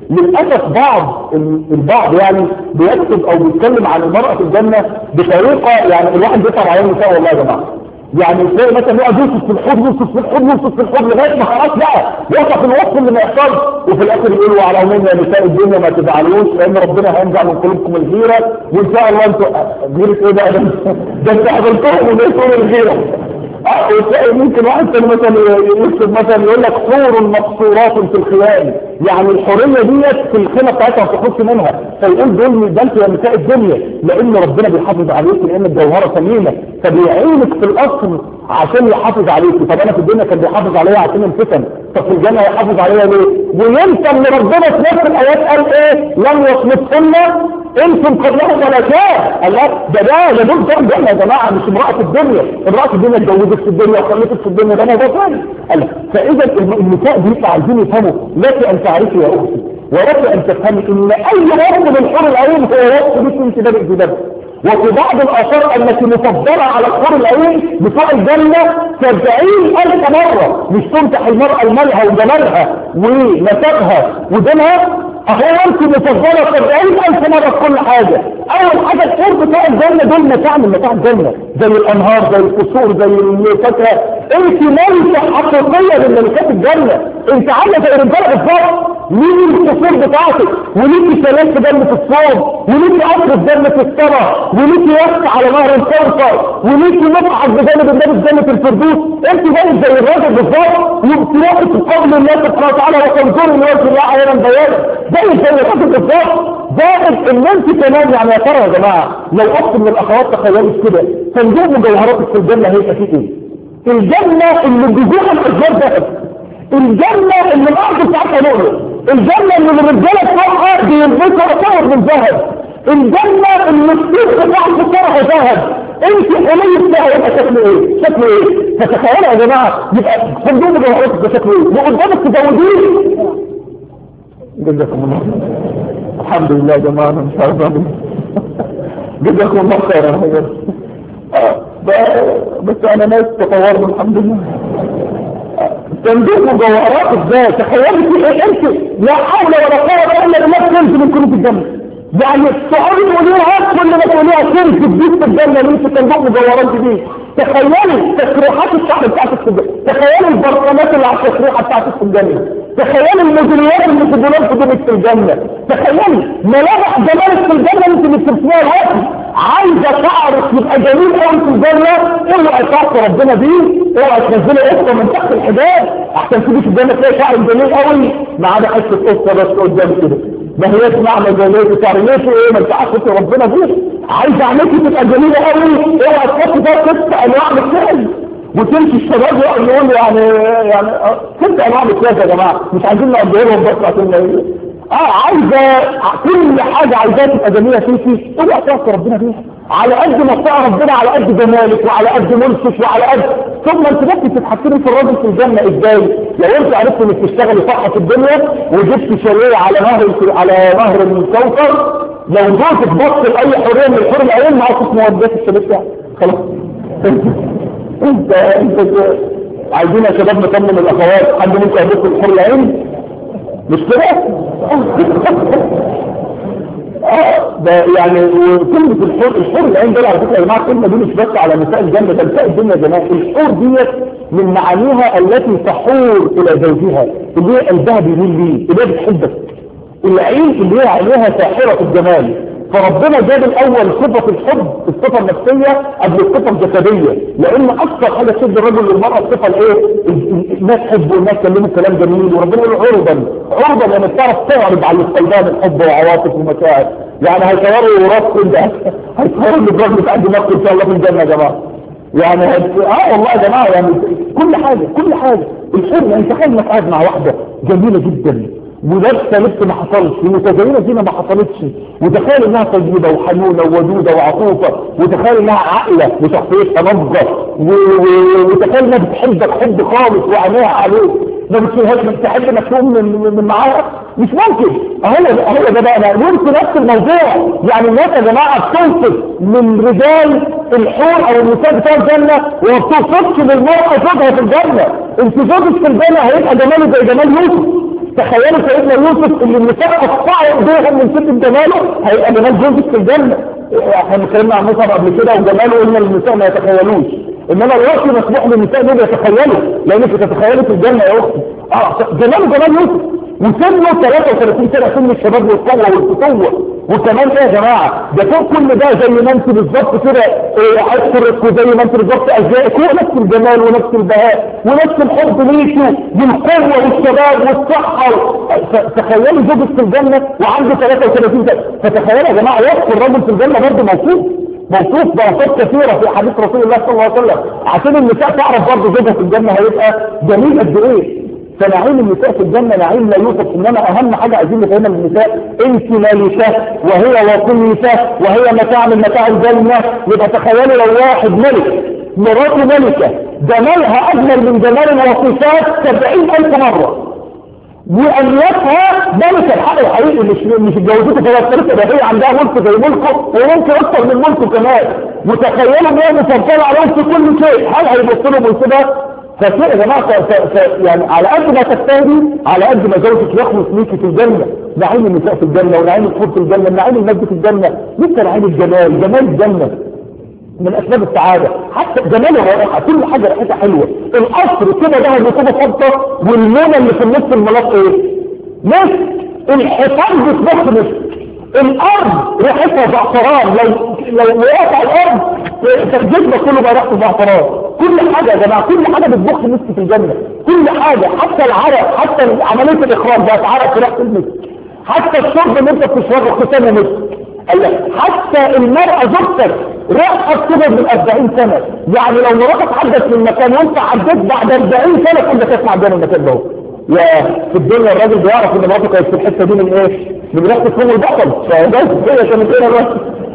للأسف بعض البعض يعني بيكتب او بيتكلم عن المرأة في الجنة بطريقة يعني الواحد بيطلع على النساء والله يا جماعة يعني تلاقي مثلا يقعد يوصف في الحب يوصف في الحب يوصف في الحب لغايه ما خلاص بقى يوصف الوصف اللي ما يحصلش وفي الاخر يقولوا على العموم يا نساء الدنيا ما تزعلوش لان ربنا هينزع من قلوبكم الغيره وان شاء الله انتوا غيره ايه بقى ده ده انتوا حضرتوهم وليه تقولوا الغيره وتلاقي ممكن واحد تاني مثلا يكتب مثلا يقول لك حور مقصورات في الخيام يعني الحوريه ديت في الخيمه بتاعتها ما تخرجش منها فيقول دول ده انتوا يا نساء الدنيا لان ربنا بيحافظ عليك لان الجوهره ثمينه فبيعينك في الاصل عشان يحافظ عليك طب انا في الدنيا كان بيحافظ عليا عشان الفتن طب في الجنه هيحافظ عليا ليه وينسى ان ربنا في نفس الايات قال ايه لم يصمتهن انتم قبلهم ولا شاء الله ده ده ده دول دول الجنه يا جماعه مش امراه الدنيا امراه الدنيا اتجوزت في الدنيا وخلفت في الدنيا ده موضوع ثاني قال فاذا النساء بيطلع عايزين يفهموا لك ان تعرفي يا اختي ولك ان تفهمي ان اي وصف من حور العين هو وصف لك انت ده باجتباه وفي بعض الآثار التي مفضلة على الحور العين بتوع الجنة سبعين ألف مرة مش تمتح المرأة المالها وجمالها ونسبها ودينها أهو أنت مفضلة سبعين ألف مرة في كل حاجة أول حاجة الحور بتوع الجنة دول متاع من متاع الجنة زي الأنهار زي القصور زي الفاكهة أنت ملكة حقيقية من ملكات الجنة أنت عاملة زي الرجالة بالظبط مين القصور بتاعتك وليكي سلام في جنة الصوم وليكي قصر في جنة الصلاة وليكي يخت على نهر الكوثر وليكي مبعث بجانب النبي في جنة الفردوس انت زي زي الراجل بالظبط وبتلاقي في قول الله سبحانه وتعالى وتنظروا لوجه الله عينا بيانا زي زي الراجل بالظبط زائد ان انت كمان يعني يا ترى يا جماعه لو اخت من الاخوات تخيلت كده صندوق مجوهراتك في الجنه هيبقى فيه ايه؟ الجنه اللي جذوع الاشجار ذهب الجنه اللي الارض بتاعتها لؤلؤ الجنة اللي الرجالة بتوعها بيلبسوا عطور من ذهب الجنة اللي السيف بتاعها بتاعها ذهب انت حلية بتاعها يبقى شكله ايه شكله ايه فتخيلوا يا جماعة يبقى صندوق جوهراتك ده شكله ايه وقدامك تزوديه جزاكم الله الحمد لله يا جماعة انا مش عارف اعمل جزاكم الله خيرا بس انا ناس تطورنا الحمد لله صندوق مجوهرات ازاي تخيلي في ايه انت لا حول ولا قوه الا بالله كنز من كنوز الجنه يعني تقعدي تقوليها كل ما تقوليها كنز جديد في الجنه اللي انت صندوق مجوهرات جديد تخيلي تسريحات الشعر بتاعتك في الجنه تخيلي البرطمات اللي على التسريحه بتاعتك في الجنه تخيلي الميداليات اللي في دولاب قدامك في الجنه تخيلي ملامح جمالك في الجنه انت اللي بترسميها دلوقتي عايزه شعرك يبقى جميل قوي في الجنه اوعي تعصي ربنا بيه اوعي تنزلي قصه من تحت الحجاب احسن تيجي في الجنه تلاقي شعر جميل قوي ما عدا حته قصه بس قدام كده ما هياش معنى جميل شعر ليه ايه ما انت عارفه ربنا بيه عايزه عينيكي تبقى جميله قوي اوعي تحطي ده قصه انواع من وتمشي الشباب يقعد يقول يعني يعني ست انواع بكلاس يا جماعه مش عايزين نقضي لهم بس عشان اه عايزه كل حاجه عايزاها تبقى جميله فيكي اوعى تعصي ربنا بيها على قد ما بتاع ربنا على قد جمالك وعلى قد ملكك وعلى قد ثم انت بس تتحكمي في الراجل في الجنه ازاي لو انت عرفت انك تشتغلي صح في الدنيا وجبت شاليه على نهر على نهر الكوثر لو جوزك بص لاي حريه من الحور العين معاك مودات الشباب بتاعك خلاص انت انت عايزين يا شباب نطمن الاخوات حد ممكن يبص الحور العين مش كده اه ده يعني كلمة الحور الحور العين دول على فكرة يا جماعة الكلمة دي مش بس على نساء الجنة ده نساء الدنيا يا جماعة الحور ديت من معانيها التي تحور الى زوجها اللي هي قلبها بيميل ليه اللي هي بتحبك العين اللي هي عليها ساحرة الجمال فربنا جاب الاول صفة الحب الصفة النفسية قبل الصفة الجسدية لان اكثر حاجة تشد الرجل للمرأة الصفة الايه الناس تحبه والناس تكلموا كلام جميل وربنا يقول عرضا عرضا يعني تعرف تعرض على الاستخدام الحب وعواطف ومشاعر يعني هيصوروا وراس ده هيصوروا الابراج بتاع دماغكم ان شاء الله في الجنة يا جماعة يعني هت... اه والله يا جماعة يعني كل حاجة كل حاجة الحب يعني تخيل انك قاعد مع واحدة جميلة جدا ولابسه لبس ما حصلش ومتزينه زينه ما حصلتش وتخيل انها طيبه وحنونه وودوده وعطوفه وتخيل انها عاقله وشخصيتها نضجه وتخيل انها بتحبك حب خالص وعينيها عليك ما بتشوفهاش مش تحب انك تقوم من, من معاها مش ممكن اهو اهو ده بقى وانت نفس الموضوع يعني الناس يا جماعه بتوصف من رجال الحور او النساء بتوع الجنه وما بتوصفش للمراه زوجها في الجنه انت زوجك في الجنه هيبقى جماله زي جمال يوسف تخيلوا سيدنا يوسف اللي النساء قطعوا ايديهم من شدة جماله هيبقى جمال جوزك في الجنة احنا اتكلمنا عن مصر قبل كده وجماله قلنا للنساء ما يتخيلوش انما الوقت مسموح للنساء دول يتخيلوا لانك تتخيلوا في الجنة يا اختي اه جماله جمال يوسف وسنه 33 سنة سن الشباب والقوة والفتوة وكمان ايه يا جماعة ده فوق كل ده زي ما انت بالظبط كده ايه عشرك وزي ما انت بالظبط ازيائك هو نفس الجمال ونفس البهاء ونفس الحب ليكي بالقوة والشباب والصحة تخيلوا زوجك في الجنة وعنده 33 سنة فتخيلوا يا جماعة وصف الرجل في الجنة برضه موصوف موصوف بوصفات كثيرة في حديث رسول الله صلى الله عليه وسلم عشان النساء تعرف برضه زوجها في الجنة هيبقى جميل قد ايه فنعيم النساء في الجنة نعيم لا يوصف انما اهم حاجة عايزين نفهمها للنساء انت ملكة وهي وصيفة وهي متاع من متاع الجنة يبقى تخيلوا لو واحد ملك مراته ملكة جمالها اجمل من جمال الوصيفات سبعين الف مرة وأملاكها ملكة الحق الحقيقي مش مش اتجوزته ثلاث ثلاثة ده هي عندها ملك زي ملكه وممكن أكثر من ملكه كمان متخيلة إن هي مفضلة عليهم في كل شيء هل هيبص له بصبها فشيء يا جماعة ف... ف... يعني على قد ما تجتهدي على قد ما زوجك يخلص ليكي في الجنة نعيم النساء في الجنة ونعيم الحب في الجنة نعيم المجد في الجنة لسه نعيم الجمال جمال الجنة من اسباب السعادة حتى جمال الرائحة كل حاجة ريحتها حلوة القصر كده ده بيكون فضة واللونة اللي في النص الملاط ايه مسك الحيطان بتبص مسك الارض ريحتها زعفران لو لو وقعت على الارض الجسم كله بقى ريحته زعفران كل حاجة يا جماعة كل حاجة بتبخ مسك في الجنة كل حاجة حتى العرق حتى عملية الاخراج بقت عرق في ريحة المسك حتى الشرب اللي انت بتشربه ختامه مسك حتى المرأة زوجتك رأت كده من 40 سنة يعني لو مراتك عدت من مكان وانت عديت بعد 40 سنة كنت تسمع جنة المكان ده يا في الدنيا الراجل بيعرف ان مراته كانت في الحته دي من ايه؟ من ريحه فم البطل فده هي كانت ايه بس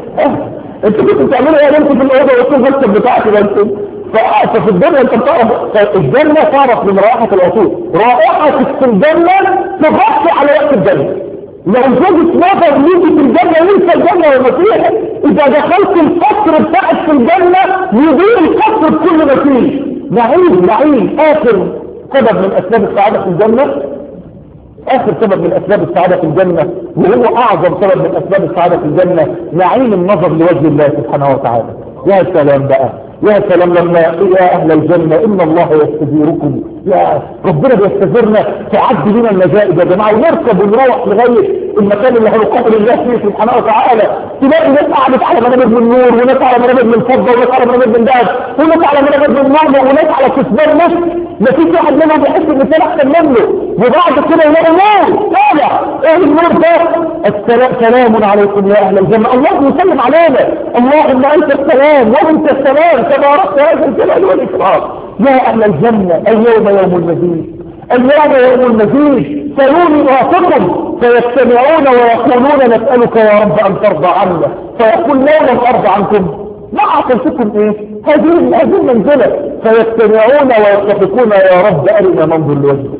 انت كنت بتعملوا ايه انت في الاوضه وسط المكتب بتاعك ده انت ففي الدنيا انت بتعرف الجنه تعرف من رائحه العطور رائحه في الجنه تغطي على وقت الجنه لو زوجك نظر ليكي في الجنة ينسى الجنة والمسيح إذا دخلت القصر بتاعك في الجنة يضيء القصر بكل ما فيه نعيم نعيم آخر سبب من أسباب السعادة في الجنة آخر سبب من أسباب السعادة في الجنة وهو أعظم سبب من أسباب السعادة في الجنة نعيم النظر لوجه الله سبحانه وتعالى يا سلام بقى يا سلام لما يا أهل الجنة إن الله يستجيركم يا ربنا بيستجيرنا تعدي بنا المجائب يا جماعة ونركب ونروح لغاية المكان اللي هنقابل الله فيه سبحانه وتعالى تلاقي ناس قعدت على منابر من نور وناس على منابر من فضة وناس على منابر من ذهب وناس على منابر من نور وناس على كسبان نفس ما فيش واحد منهم بيحس ان الانسان احسن منه وبعد كده يلاقي نور طالع ايه النور ده السلام سلام عليكم يا اهل الجنة الله يسلم علينا اللهم انت السلام وانت السلام تبارك يا الجلال والاكرام يا اهل الجنة اليوم يوم المزيد اليوم يوم المزيد سلوني واثقم فيجتمعون ويقولون نسألك يا رب أن ترضى عنا فيقول لا لم أرضى عنكم ما أعطيتكم إيه هذه هذه المنزلة فيجتمعون ويتفقون يا رب أرنا منظر لوجهك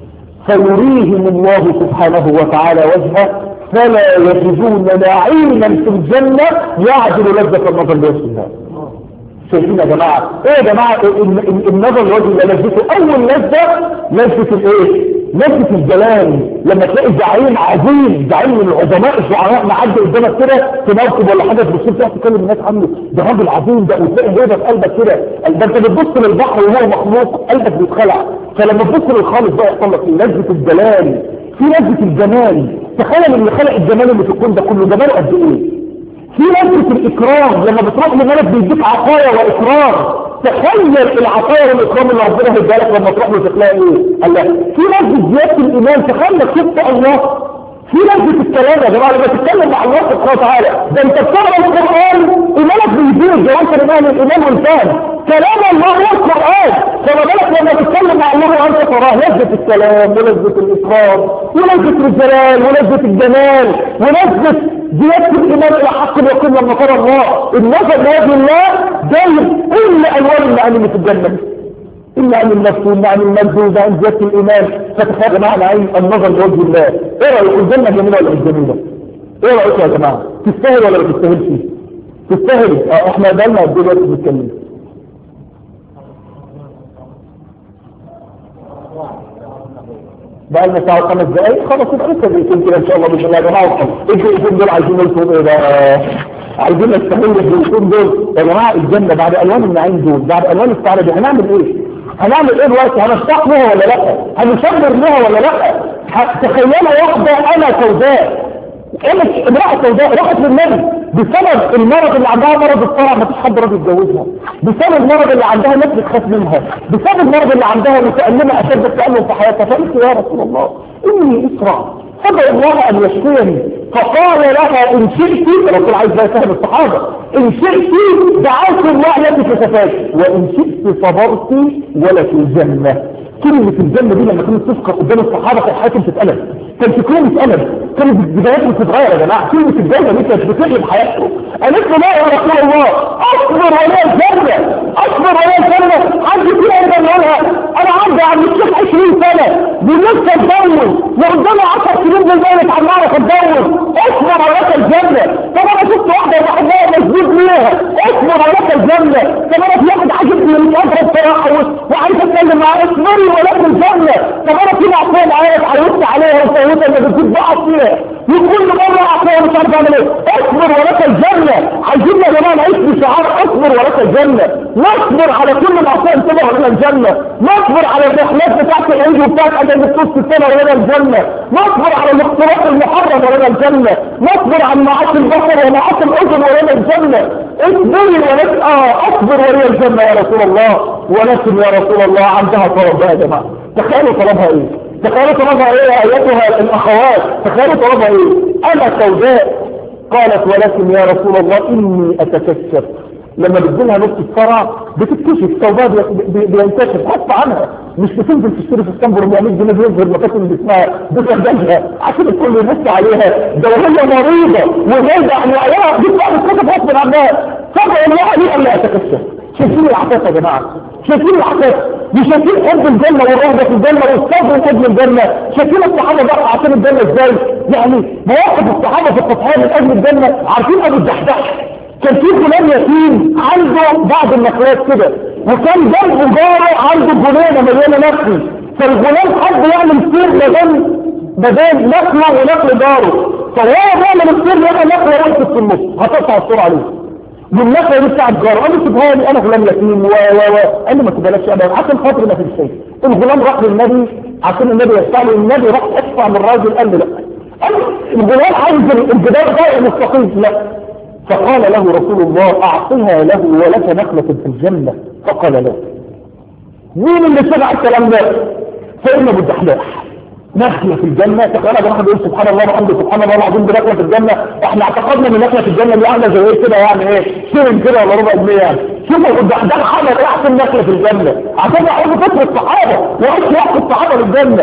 فيريهم الله سبحانه وتعالى وجهه فلا يجدون نعيما في الجنة يعدل لذة النظر لوجه الله شايفين يا جماعة ايه يا جماعة النظر لوجه الله لذته اول لذة لذة الايه لذة الجلال لما تلاقي زعيم عظيم زعيم من العظماء الشعراء معدي قدامك كده في موكب ولا حاجه في الصوت تحت تكلم الناس عنه ده راجل عظيم ده وتلاقي هيبه في قلبك كده ده انت بتبص للبحر وهو مخلوق قلبك بيتخلع فلما تبص للخالق بقى يحصل لك لذة الجلال في لذة الجمال تخيل اللي خلق الجمال اللي في الكون ده كله جماله قد ايه في لذة الإكرام لما بتروح لملك بيديك عطايا وإكرام تخيل العطايا والإكرام اللي ربنا هيديها لك لما تروح له تلاقي إيه؟ قال لك في لذة زيادة الإيمان تخيل شفت الله في لذة الكلام يا جماعة لما تتكلم مع الله سبحانه وتعالى ده أنت بتقرا القرآن إيمانك بيزيد لو أنت الإيمان الإيمان والفهم كلام الله هو القرآن فما بالك لما تتكلم مع الله وأنت تراه لذة الكلام ولذة الإكرام ولذة الجلال ولذة الجمال ولذة زيادة الإيمان إلى حق اليقين لما ترى الله النظر لوجه الله جايب كل ألوان المعاني اللي في الجنة إلا عن النفس وإلا عن المجد عن زيادة الإيمان فتخيل يا جماعة العين النظر لوجه الله إيه رأيك الجنة جميلة ولا مش جميلة؟ إيه رأيك يا جماعة؟ تستاهل ولا ما تستاهلش؟ تستاهل اه احنا بقالنا قد ايه دلوقتي بنتكلم بقى لنا ساعة خمس دقايق خلاص يبقى لسه دقيقتين كده ان شاء الله باذن الله يا جماعه الدقيقتين دول عايزين نلفوا ايه بقى عايزين نستغل الدقيقتين دول يا جماعه الجنه بعد الوان النعيم دول بعد الوان السعاده دي هنعمل ايه؟ هنعمل ايه دلوقتي؟ هنفتح لها ولا لا؟ هنشمر لها ولا لا؟ تخيلوا واحده انا سوداء قامت امرأة سوداء راحت للنبي بسبب المرض اللي عندها مرض الصرع ما فيش حد راضي يتجوزها بسبب المرض اللي عندها ناس بتخاف منها بسبب المرض اللي عندها متألمة أشد التألم في حياتها فقلت يا رسول الله إني إسرع فدعو الله أن يشفيني فقال لها إن شئت الرسول عايز بقى يفهم الصحابة إن شئت دعوت الله لك فتفاك وإن شئت صبرت ولك الجنة كلمة الجنة دي لما كانت تذكر قدام الصحابة كانت حياتهم تتقلب كان فكرهم اتقلب كانت بداياتهم تتغير يا جماعة كلمة الجنة دي كانت بتقلب حياتهم قالت له لا يا رسول الله اصبر ولا الجنة اصبر ولا الجنة عندي كده ايضا نقولها انا عندي عند الشيخ 20 سنة ولسه اتجوز وقدامي 10 سنين بالذات عم اعرف اتجوز اصبر ولك الجنة طب انا شفت واحدة بحبها مسجود ليها اصبر ولك الجنة طب انا في واحد عاجبني من قدر بصراحة وعايز اتكلم معاه اصبري ولك الجنة طب انا في معصية معايا اتعودت عليها وسويت اللي بتجيب بقى فيها وكل مرة اعطيها مش عارف اعمل ايه اصبر ولك الجنة عايزين يا جماعة نعيش بشعار اصبر ولك الجنة نصبر على كل معصية انتبه لنا الجنة نصبر على الرحلات بتاعت العيد وبتاعت عدد الطوس السنة ولنا الجنة نصبر على الاختلاط المحرم ولنا الجنة نصبر عن معاصي البصر ومعاصي الاذن ولنا الجنة اصبري ولك اه اصبر ولي الجنة يا رسول الله ولكن يا رسول الله عندها طلب بقى يا جماعة تخيلوا طلبها ايه تخيلوا طلبها ايه يا ايتها الاخوات تخيلوا طلبها ايه انا سوداء قالت ولكن يا رسول الله اني اتكشف لما بتجيلها نص الصرع بتتكشف سوداء بينكشف غصب عنها مش بتنزل تشتري في اسطنبول 400 جنيه بيظهر مكاتب اللي اسمها بتغدلها عشان الكل يبص عليها ده وهي مريضه وهي يعني عيالها بتبقى بتتكشف غصب عنها فجاه الله لي الا اتكشف شايفين العفاف يا جماعه شايفين العفاف مش شايفين حب الجنة والرهبة في الجنة والصبر حب الجنة شايفين الصحابة بقى عشان الجنة ازاي يعني مواقف الصحابة في التضحية من اجل الجنة عارفين ابو الدحداح كان في غلام يتيم عنده بعض النخلات كده وكان جنبه جاره عنده جنينة مليانة نخل فالغلام حب يعمل سير بدل بدل نخلة ونخل جاره فهو بيعمل السير لقى نخلة وقفت في النص هتقطع الصورة عليه والنخلة دي بتاعت جاره قال له سيبها لي انا غلام يتيم و و و قال له ما تبلاش ابدا عشان خاطر ما فيش شيء الغلام راح للنبي عشان النبي يدفع له النبي راح ادفع من الراجل قال له لا قال له الغلام عايز الجدار ده مستقيم لا فقال له رسول الله اعطها له ولك نخلة في الجنة فقال له مين اللي سمع الكلام ده سيدنا ابو الدحداح نخلة في الجنة تخيل يا جماعه بيقول سبحان الله وحمده سبحان الله العظيم بنخلة في الجنة احنا اعتقدنا ان نخلة في الجنة دي عامله زي ايه كده يعني ايه سيرن كده ولا ربع جنيه يعني شوفوا ابو الدحداح عمل ايه احسن نخلة في الجنة عشان يعرفوا فكر الصحابة وعيش وقت الصحابة للجنة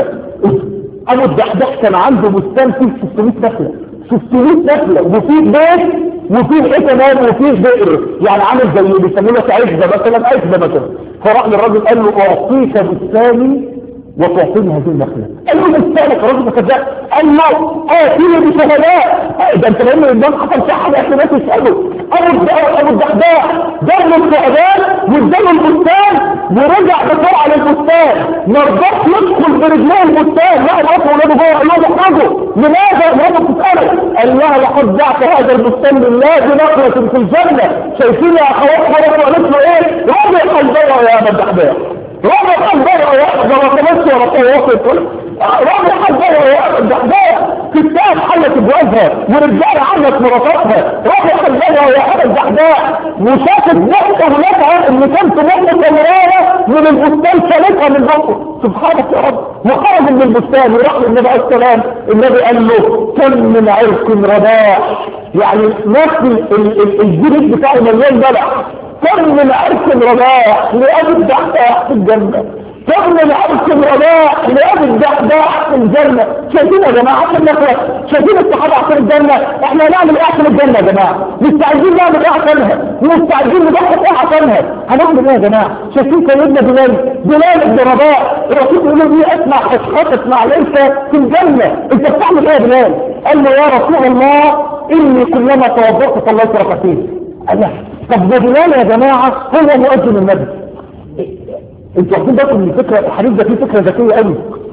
ابو الدحداح كان عنده بستان فيه 600 نخلة 600 نخلة وفيه بيت وفيه ايه كمان وفيه بئر يعني عامل زي اللي بيسموه عزبة مثلا عزبة مثلا فراح للراجل قال له اعطيك بستاني وتعطيني هذه النخلة قال له بستانك الراجل كذاب قال له اتيني بشهداء ده انت لان الامام حصل فيه حاجه احنا ناس يسالوا ابو ابو الدحداح جاب له الشهداء واداله البستان ورجع بسرعه للبستان ما رضاش يدخل برجليه البستان لا الوقت ولاده جوه قال له اخرجوا لماذا مراته بتساله قال لها لقد دعت هذا البستان لله بنخله في الجنه شايفين يا اخوات مرات قالت له ايه رابع البيع يا ابو الدحداح رابع البيع يا ابو ما كملش ولا طوفت رابع البيع يا ابو الدحداح ستات حلت ابوابها ورجال عملت مراتاتها رابع البيع يا ابو الدحداح وشافت ضحكه ولادها ان كانت ضحكه مرايه من البستان شالتها من بطنه سبحانك يا رب وخرج من البستان وراح للنبي عليه السلام النبي قال له كم من عرق رباح يعني ناخد الجلد بتاعه مليان بلع كم من عرق رباح لأبي الدحداح في الجنة كم من عرق رباح لأبي الدحداح في الجنة شايفين يا جماعة عشان نخلص شايفين الصحابة عشان الجنة احنا نعمل ايه عشان الجنة يا جماعة مستعدين نعمل ايه عشانها مستعدين نضحي ايه عشانها هنعمل ايه يا جماعة شايفين سيدنا بلال بلال بن رباح الرسول يقول له ايه اسمع حشقات اسمع ليس في الجنة انت بتعمل ايه يا بلال قال له يا رسول الله اني كلما توضأت صليت ركعتين قال له طب ده بلال يا جماعة هو مؤذن النبي انتوا واخدين بالكم من الفكرة الحديث ده فيه فكرة ذكية قوي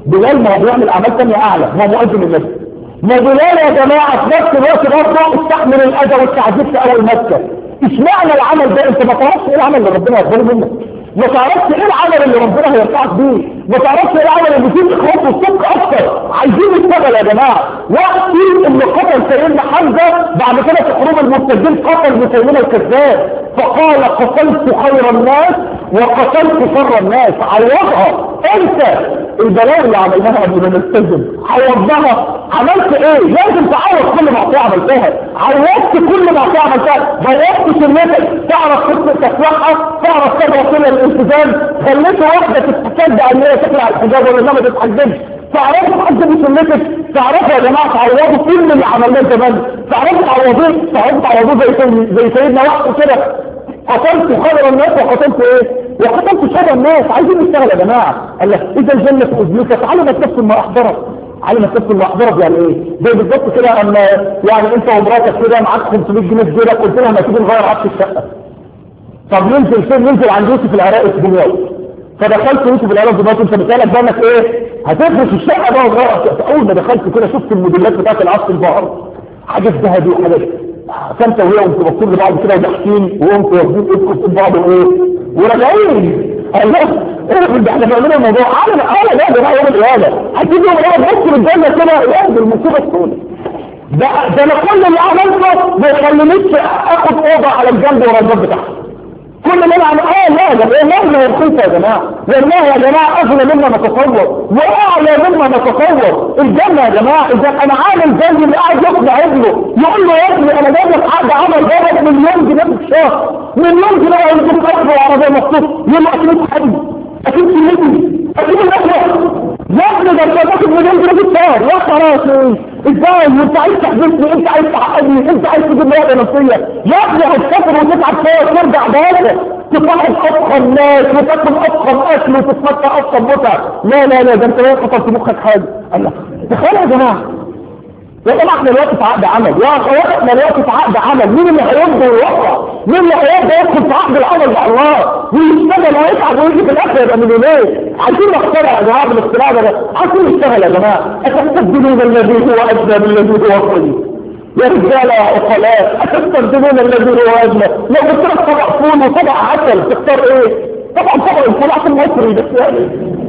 بلال ما هو بيعمل اعمال ثانيه اعلى هو مؤذن النبي ما بلال يا جماعه في نفس الوقت برضه استحمل الاذى والتعذيب في اول مكه اشمعنى العمل ده انت ما تعرفش ايه العمل اللي ربنا يقبله منك ما تعرفش ايه العمل اللي ربنا هيرفعك بيه ما تعرفش ايه العمل اللي فيه اخلاص والصدق اكتر عايزين نشتغل يا جماعه وقتي اللي قتل سيدنا حمزه بعد كده في حروب المرتدين قتل مسيلمه الكذاب فقال قتلت خير الناس وقتلت شر الناس عوضها انت البلاوي اللي عملناها قبل ما نلتزم عوضناها عملت ايه لازم تعوض كل معصيه عملتها عوضت كل معصيه عملتها بيضت سنتك تعرف تسلحها تعرف تدعو كل الالتزام خليت واحده تصدق ان هي تقلع الحجاب ولا ما تتحجبش تعرفوا تحجبوا سنتك تعرفوا يا جماعه تعوضوا كل اللي عملناه زمان تعرفوا تعوضوه تعرفوا تعوضوه زي زي سيدنا وقت كده قتلت خير الناس وقتلت ايه وقتلت شر الناس عايزين نشتغل يا جماعه قال لك اذا الجنه في اذنك تعالوا نتنفس ما احضرك على ما تدخل محضرة يعني ايه زي بالظبط كده اما يعني انت ومراتك كده معاك 500 جنيه في جيبك قلت لها ما تيجي نغير عفش الشقه طب ننزل فين ننزل عند يوسف العراقي في دمياط فدخلت يوسف العراقي في دمياط انت بتسالك بالك ايه هتفرش الشقه بقى وتغير اول ما دخلت كده شفت الموديلات بتاعت العصر الظاهر حاجات ذهبي وحاجات فانت وهي وانتوا باصين لبعض كده وضاحكين وانتوا واخدين ايدكم في بعض وايه وراجعين الله ايه ده احنا بنعمل الموضوع على على ده ده يوم القيامه هتيجي يوم القيامه تبص للجنه كده يا المصيبه السوداء ده ده انا كل اللي عملته ما يخلينيش اخد اوضه على الجنب ورا الباب بتاعها كل اللي انا عمل اه لا ده والله ما رخيصه يا جماعه والله يا جماعه اغلى مما نتصور واعلى مما نتصور الجنه يا جماعه اذا انا عامل زي اللي قاعد يقنع ابنه يقول له يا ابني انا جايب لك عقد عمل جابك مليون جنيه في الشهر مليون جنيه ويجيب ارض وعربيه مخصوص يقول له اكيد حبيبي اكيد كلمتي اكيد الاخوه يا ابني ده انت تاخد مليون جنيه في الشهر يا خلاص ازاي وانت عايز تحبسني انت عايز تعقدني انت عايز تجيب لي وضع نفسيه يا ابني هتسافر وتتعب فيها وترجع بهذا تصاحب افخم ناس وتاكل افخم اكل وتتمتع افخم متع لا لا لا ده انت ليه خطر في مخك حاجه الله تخيل يا جماعه يا جماعه احنا دلوقتي في عقد عمل يا اخوات احنا دلوقتي في عقد عمل مين اللي هيمضي ويوقع مين اللي هيبدا يدخل في عقد العمل مع الله ويشتغل ويتعب ويجي في الاخر يبقى مليونير عايزين نخترع يا جماعه بالاختراع ده عايزين نشتغل يا جماعه اتستبدلون الذي هو ادنى بالذي هو خير يا رجالة يا عقلاء أتستبدلون الذي هو أدنى لو قلت لك طبع فول وطبع عسل تختار إيه؟ طبعا طبعا الفول عسل مصري بس يعني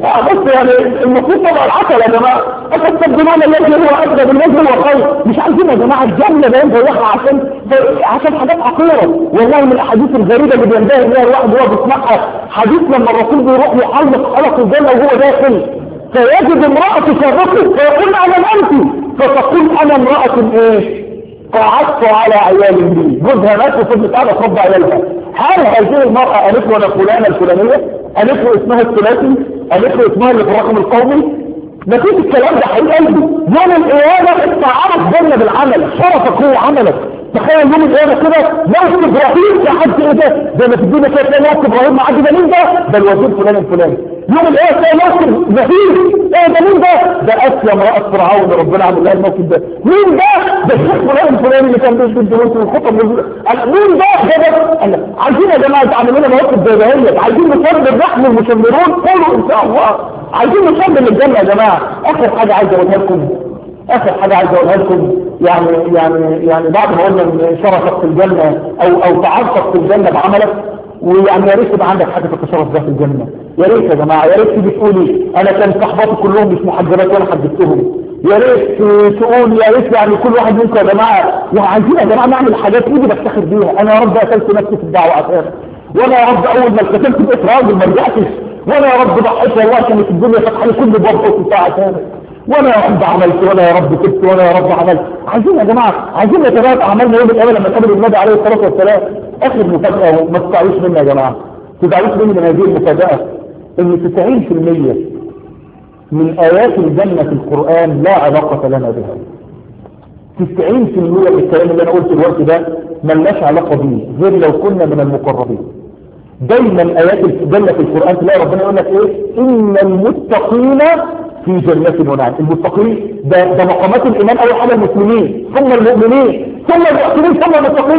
بص يعني المفروض طبعا العسل يا جماعة أتستبدلون الذي هو أدنى بالذي هو خير مش عايزين يا جماعة الجنة ده ينفع عشان عشان حاجات عقيرة والله من الأحاديث الغريبة اللي بينتهي بيها الواحد وهو بيسمعها حديث لما الرسول بيروح يحلق حلق الجنة وهو داخل فيجد امرأة تشرفه فيقول أنا أنت فتقول أنا امرأة إيه قعدت على عيال لي جوزها مات وفضلت قاعده تربى عيالها هل هذه المرأة قالت له انا فلانة الفلانية قالت له اسمها الثلاثي قالت له اسمها اللي في الرقم القومي مفيش الكلام ده حقيقي قلبي يوم القيامة انت عرف جنة بالعمل شرفك هو عملك تخيل يوم القيامة كده موت ابراهيم يا حد ايه ده زي ما تدينا كده تلاقي موت ابراهيم معدي ده مين ده ده الوزير فلان الفلاني يوم القيامة تلاقي موت زهير ايه ده مين ده ده اسيا امرأة فرعون ربنا عمل لها الموت ده مين ده ده الشيخ فلان الفلاني اللي كان بيشتم دروس والخطب مين ده ده ده عايزين يا جماعة تعملوا لنا مواقف زي دهيت عايزين نصلي الرحم المشمرون قولوا ان شاء الله عايزين نصلي للجنة يا جماعة اخر حاجة عايز اقولها لكم اخر حاجة عايز اقولها لكم يعني يعني يعني بعد ما قلنا ان شرفك في الجنة او او تعرفك في الجنة بعملك ويعني يا ريت يبقى عندك حاجة تتشرف بها في الجنة يا ريت يا جماعة يا ريت تيجي تقولي انا كان صحباتي كلهم مش محجبات وانا حجبتهم يا ريت تقول يا ريت يعني كل واحد منكم يا جماعة يعني عايزين يا جماعة نعمل حاجات ايدي بفتخر بيها انا يا رب قتلت نفسي في الدعوة عشان وانا يا رب اول ما اتكتلت بقيت راجل ما رجعتش وانا يا رب ضحيت والله كانت الدنيا فتحة لي كل باب في ساعة ثانية وانا يا رب عملت وانا يا رب كنت وانا يا رب عملت عايزين يا جماعة عايزين نتبادل اعمالنا يوم القيامة لما نقابل النبي عليه الصلاة والسلام اخر مفاجأة وما تزعلوش مني يا جماعة تزعلوش مني من هذه المفاجأة ان 90% من ايات الجنة في القرآن لا علاقة لنا بها 90% من الكلام اللي انا قلته الوقت ده ملناش علاقة بيه غير لو كنا من المقربين دايما ايات الجنة في القرآن تلاقي ربنا يقول لك ايه ان المتقين في جنات ونعم المتقين ده, ده مقامات الايمان اول حاجه المسلمين ثم المؤمنين ثم المحسنين ثم المتقين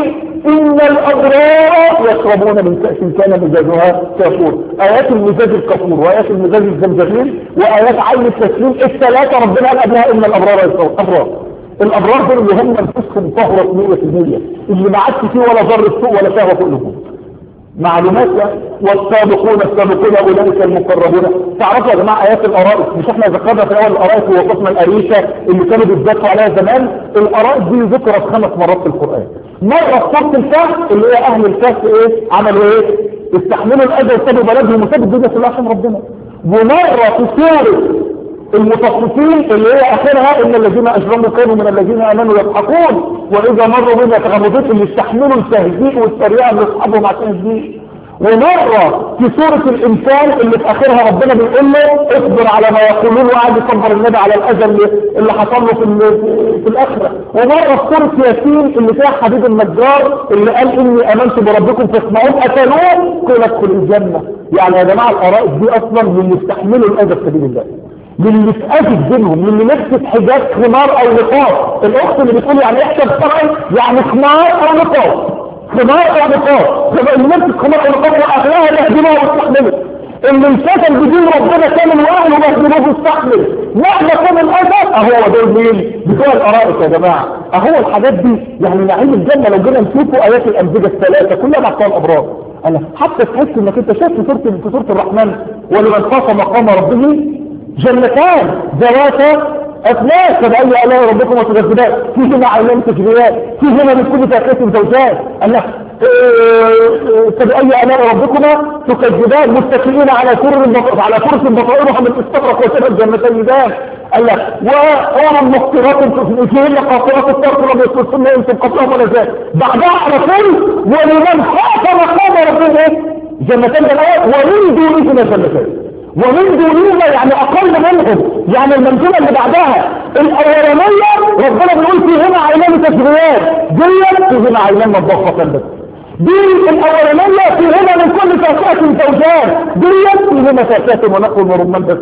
إن الأبرار يشربون من كأس كان مزاجها كافور آيات المزاج الكفور وآيات المزاج الزمزمين وآيات عين التسليم الثلاثة ربنا قال قبلها إن الأبرار يشربون أبرار الأبرار دول اللي هم نفسهم طهرة 100% اللي ما عادش فيه ولا ذرة سوء ولا شهوة فوق الوجود معلومات والسابقون السابقون اولئك المقربون تعرفوا يا جماعه ايات الارائس مش احنا ذكرنا في اول الارائس ووصفنا الاريشه اللي كانوا بيتذكروا عليها زمان الارائس دي ذكرت خمس مرات في القران مره في سوره الكهف اللي هي اهل الكهف ايه عملوا ايه استحملوا الاذى وسابوا بلدهم وسابوا الدنيا كلها عشان ربنا ومره في سوره المتصفين اللي هي اخرها ان الذين اجرموا كانوا من الذين امنوا يضحكون واذا مروا بهم يتغمضون اللي استحملوا التهزيء والسريعه اللي اصحابهم عشان الدين ومرة في سورة الإنسان اللي في آخرها ربنا بيقول له اصبر على ما يقولون وقعد يصبر النبي على الأذى اللي, اللي حصل له في, في الآخرة ومرة في سورة ياسين اللي فيها حبيب النجار اللي قال إني آمنت بربكم فاسمعون قتلوه قيل ادخل الجنة يعني يا جماعة الآراء دي أصلا من يستحملوا الأذى في سبيل الله من اللي اتأذت بينهم من اللي لبست حجاب خمار او نقاب الاخت اللي بتقول يعني احسب شرعي يعني خمار او نقاب خمار او نقاب اللي لبست خمار او نقاب واهلها يهدموها ويستحملوا اللي انفتن بدين ربنا كامل واهله يهدموه ويستحمل مهما كان الاذى اهو دول مين بتوع الارائك يا جماعه اهو الحاجات دي يعني نعيم الجنه لو جينا نشوفوا ايات الانبجه الثلاثه كلها مع بتوع الابرار انا حتى تحس انك انت شايف في سوره في سوره الرحمن ولمن خاف مقام ربه جنتان ذواتا أثناء فبأي آلاء ربكم وتجذبات فيهما عينان تجريات فيهما من كل فاكهة زوجات الله فبأي آلاء ربكما تكذبان متكئين على سر على فرس بطائرها من استفرق وسبب جنتين دان الله وأورا مقصرات فيهن قاصرات الطرف لم يصلصن انتم قبلهم ولا زال بعدها على طول ولمن خاف مقام ربه جنتين دان ومن دونهما جنتين ومن دونهما يعني اقل منهم يعني المنزله اللي بعدها الاولانيه ربنا بيقول فيهما عينان تشريات ديت فيهما عينان مضخه بس دي الاولانيه فيهما من كل فاكهه زوجان ديت فيهما فاكهه ونقل ورمان بس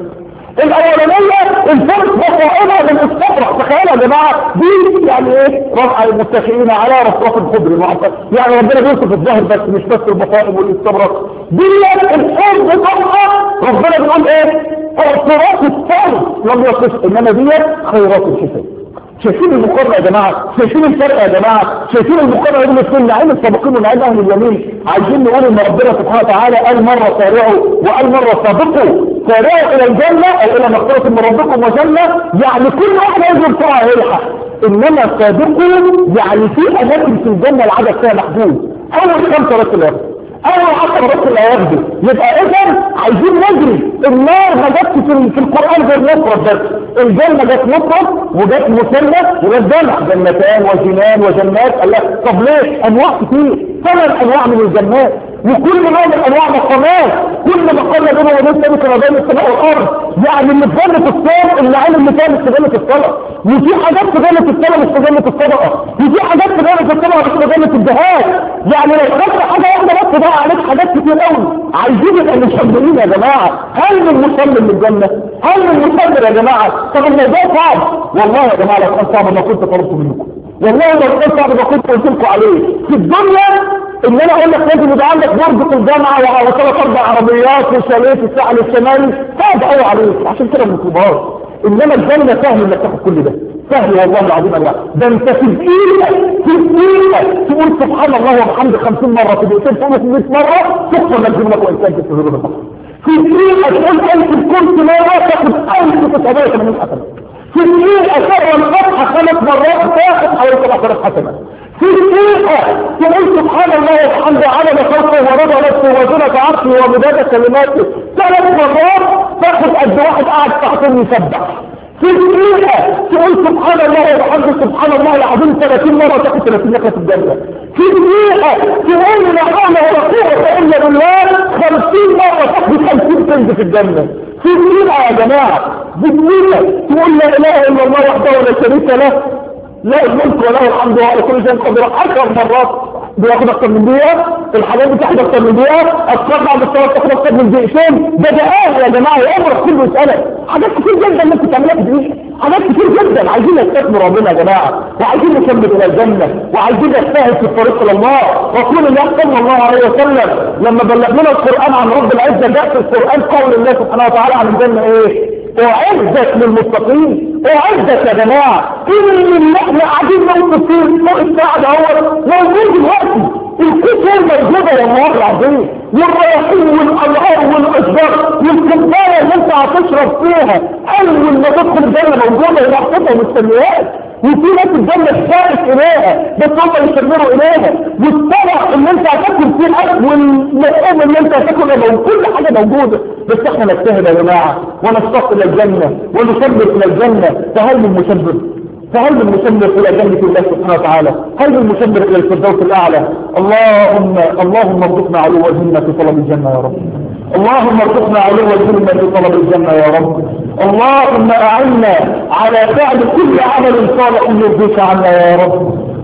الاولانيه الفرق بصائرها من الصفرة تخيلوا يا جماعه دي يعني ايه رفع المتكئين على رفرف الخضر يعني ربنا بيوصف الظاهر بس مش بس البصائر والاستبرق دي الحب بتاعها ربنا بيقول ايه الصراط الصالح لم يصف انما دي خيرات الشتاء شايفين المقارنة يا جماعة شايفين الفرق يا جماعة شايفين المقارنة بين الاثنين نعيم السابقين ونعيم اهل اليمين عايزين نقول ان ربنا سبحانه وتعالى قال مرة سارعوا وقال مرة سابقوا سارعوا الى الجنة او الى مغفرة من ربكم وجنة يعني كل واحد يجب بسرعة يلحق انما سابقوا يعني في اماكن في الجنة العدد فيها محدود اول خمسة بس الاخر اول عشر بس اللي هياخده يبقى اذا عايزين نجري النار ما جاتش في, في القران غير مفرد بس الجنه جت مفرد وجت مثلث وجت جمع جنتان وجنان وجنات الله طب ليه انواع كتير ثمان انواع من الجنات وكل نوع من انواع مقامات كل مقام بينه وبين ثاني كما بين السماء والارض يعني اللي في جنه الصلاه اللي عين اللي كان في جنه الصلاه وفي حاجات في جنه الصلاه مش في جنه الصدقه وفي حاجات في جنه الصلاه مش في جنه الجهاد يعني لو خدت حاجه واحده بس بقى عليك حاجات كتير قوي عايزين نبقى مصممين يا جماعه هل من مصمم للجنه هل من مصمم يا جماعه طب الموضوع صعب والله يا جماعه لو كان صعب ما كنت طلبت منكم والله لو كان صعب ما كنت قلت لكم عليه في الدنيا ان انا اقول لك لازم يبقى عندك برج في الجامعه وثلاث اربع عربيات وشاليه في الساحل الشمالي صعب قوي عليك عشان كده ما تطلبهاش انما الجنه سهل انك تاخد كل ده سهل والله العظيم الواحد ده انت في دقيقه في دقيقه تقول سبحان الله وبحمده 50 مره في دقيقتين تقول 100 مره تكفر انك تجيب لك وانسان في الحضور البحر في دقيقه تقول الف الكرسي مره تاخد 1980 حسنه في دقيقه تقرا الفتحه خمس مرات تاخد حوالي 7000 حسنه في دقيقة تقول سبحان الله وبحمده عدد خلقه ورضا نفسه وزنة عرشه ومداد كلماته ثلاث مرات تاخد قد واحد قاعد ساعتين يسبح في دقيقة تقول سبحان الله وبحمده سبحان الله العظيم 30 مرة تاخد 30 نقلة في الجنة في دقيقة تقول لا حول ولا قوة إلا بالله 50 مرة تاخد 50 كنز في الجنة في دقيقة يا جماعة في دقيقة تقول لا إله إلا الله وحده ولا شريك له لا الملك وله الحمد وعلى كل شيء قدر عشر مرات بياخد اكتر من دقيقة الحاجات بتاخد اكتر من دقيقة الصفحة بالصلاة بتاخد اكتر من دقيقتين ده دقائق يا جماعة عمرك كله يسألك حاجات كتير جدا ممكن تعملها في دقيقة حاجات كتير جدا عايزين نستثمر ربنا يا جماعة وعايزين نكمل الى الجنة وعايزين نجتهد في الطريق الى الله رسول الله صلى الله عليه وسلم لما بلغ لنا القرآن عن رب العزة جاء في القرآن قول الله سبحانه وتعالى عن الجنة ايه اعزت للمتقين اعزت يا جماعة ان اللي احنا قاعدين نقول فيه فوق الساعة ده هو موجود دلوقتي الكتاب موجودة والله العظيم والرياحين والانهار والاشجار والكبايه اللي انت هتشرب فيها اول ما تدخل الجنه موجوده ومحطوطه مستنيات وفي ناس الجنه اشتاقت اليها بس هم يشمروا اليها والطبق اللي انت هتاكل فيه الاكل واللحوم اللي انت هتاكلها موجود كل حاجه موجوده بس احنا نجتهد يا جماعه ونشتاق الى الجنه ونشبر الى الجنه فهل من مشبر فهل من مسمر إلى جنة الله سبحانه وتعالى هل من مسمر إلى الفردوس الأعلى اللهم اللهم ارزقنا علو الهمة في طلب الجنة يا رب اللهم ارزقنا علو الهمة في طلب الجنة يا رب اللهم أعنا على فعل كل عمل صالح يرضيك عنا يا رب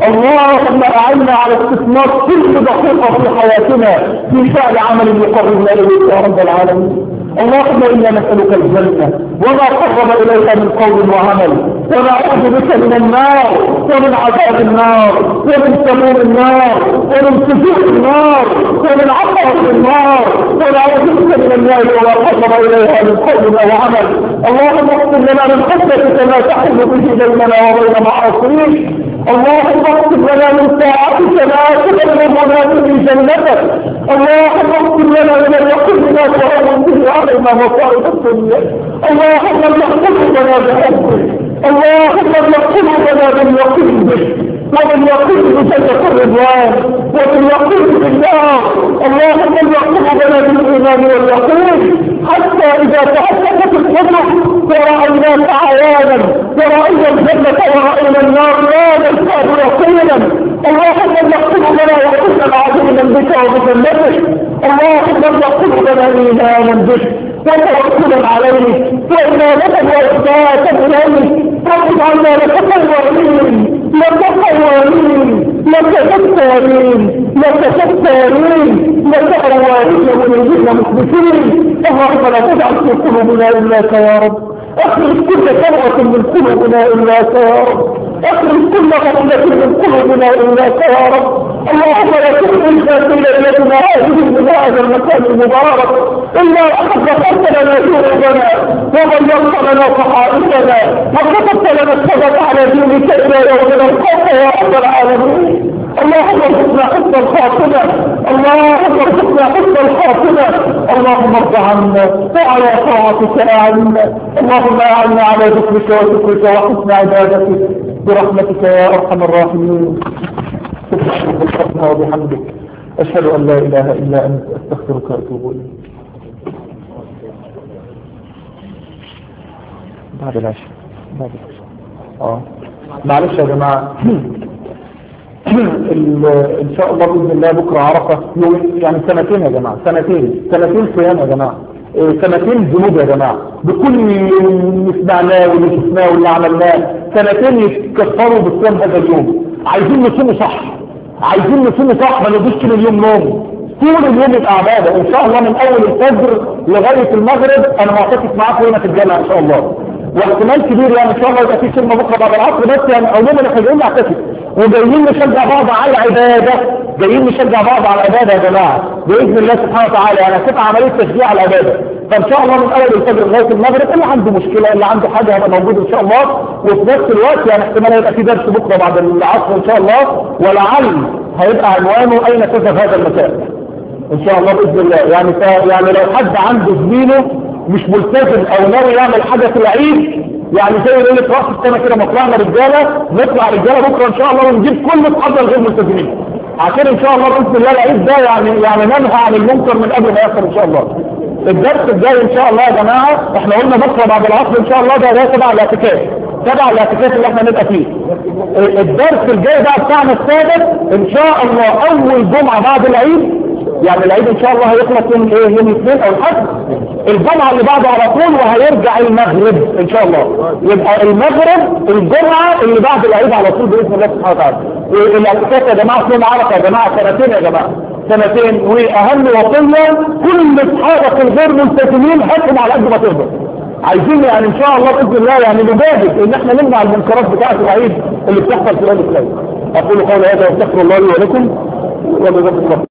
اللهم أعنا على استثمار كل دقيقة في حياتنا في فعل عمل يقربنا إليك يا رب العالمين اللهم إنا نسألك الجنة وما قرب إليك من قول وعمل ونعوذ بك من النار ومن عذاب النار ومن سموم النار ومن سجود النار ومن عقرب النار ونعوذ بك من النار وما قرب إليها من قول وعمل اللهم اغفر لنا من خشيتك ما تحل به بيننا وبين معاصيك اللهم اغفر لنا من ساعتك ما تبلغنا به جنتك اللهم اغفر لنا من اليقين ما تهون به علينا مصائب الدنيا اللهم اجعل قلوبنا بحبك اللهم اجعل قلوبنا باليقين بك وباليقين بجنة الرضوان وباليقين بالنار اللهم اجعل قلوبنا بالايمان واليقين حتى اذا تحققت الحجر ورأيناك عيانا ورأينا الجنة ورأينا النار لا نزداد يقينا اللهم اجعل قلوبنا وقلنا عظيما بك وبجنتك اللهم اجعل قلوبنا ايمانا بك وتوكلا عليك وإنابة وإثباتا إليك واجعلنا لك قوانين لك قوانين لك ستارين لك ستارين لك أوانين ونجينا مخبتين اللهم لا تجعل في قلوبنا إلاك يا رب اخرج كل ثروة من قلوبنا إلاك يا رب اخرج كل غفلة من قلوبنا إلاك يا رب اللهم لا تخرجنا في ليلتنا هذه من هذا المكان المبارك إلا أحد غفرت لنا ذنوبنا وبيضت لنا صحائفنا وكتبت لنا الثبت على دينك إلى يوم نلقاك يا رب العالمين اللهم ارزقنا حسن الخاتمة اللهم ارزقنا حسن الخاتمة اللهم ارض عنا وعلى طاعتك أعنا اللهم أعنا على ذكرك وشكرك وحسن عبادتك برحمتك يا أرحم الراحمين سبحانك اللهم وبحمدك أشهد أن لا إله إلا أنت أستغفرك وأتوب إليك بعد العشاء بعد العشاء اه معلش يا جماعة ان شاء الله باذن الله بكره عرفه يوم يعني سنتين يا جماعه سنتين سنتين صيام يا جماعه إيه سنتين ذنوب يا جماعه بكل اللي سمعناه واللي شفناه واللي عملناه سنتين يتكفروا بصيام هذا اليوم عايزين نصوم صح عايزين نصوم صح ما نضيعش من اليوم نوم طول اليوم يبقى عباده ان شاء الله من اول الفجر لغايه المغرب انا معتكف معاكم هنا في الجامعه ان شاء الله واحتمال كبير يعني ان شاء الله يبقى في كلمه بكره بعد العصر بس يعني عموما احنا جايين نعتكف وجايين نشجع بعض على العباده جايين نشجع بعض على العباده يا جماعه باذن الله سبحانه وتعالى يعني هتبقى عمليه تشجيع على العباده فان شاء الله من اول الفجر لغايه المغرب اللي عنده مشكله اللي عنده حاجه هيبقى موجود ان شاء الله وفي نفس الوقت يعني احتمال يبقى في درس بكره بعد العصر ان شاء الله ولعل هيبقى عنوانه اين تذهب هذا المساء ان شاء الله باذن الله يعني ف... يعني لو حد عنده زميله مش ملتزم او ناوي يعمل حاجه في العيد يعني زي ليله راس السنه كده ما طلعنا رجاله نطلع رجاله بكره ان شاء الله ونجيب كل اصحابنا الغير ملتزمين عشان ان شاء الله باذن الله العيد ده يعني يعني ننهى عن المنكر من قبل ما يحصل ان شاء الله الدرس الجاي ان شاء الله يا جماعه احنا قلنا بكره بعد العصر ان شاء الله ده ده تبع الاعتكاف تبع الاعتكاف اللي احنا نبقى فيه الدرس الجاي بقى بتاعنا السادس ان شاء الله اول جمعه بعد العيد يعني العيد ان شاء الله هيخلص يوم ايه يوم الاثنين او الحد الجمعه اللي بعده على طول وهيرجع المغرب ان شاء الله يبقى المغرب الجمعه اللي بعد العيد على طول باذن الله سبحانه وتعالى الاعتكاف يا جماعه يوم عرفه يا جماعه سنتين يا جماعه سنتين واهم وصيه كل اصحابك الغير ملتزمين هاتهم على قد ما تقدر عايزين يعني ان شاء الله باذن الله يعني نبادر ان احنا نمنع المنكرات بتاعه العيد اللي بتحصل في الوقت الاسلامي اقول قولي هذا واستغفر الله لي ولكم وجزاكم الله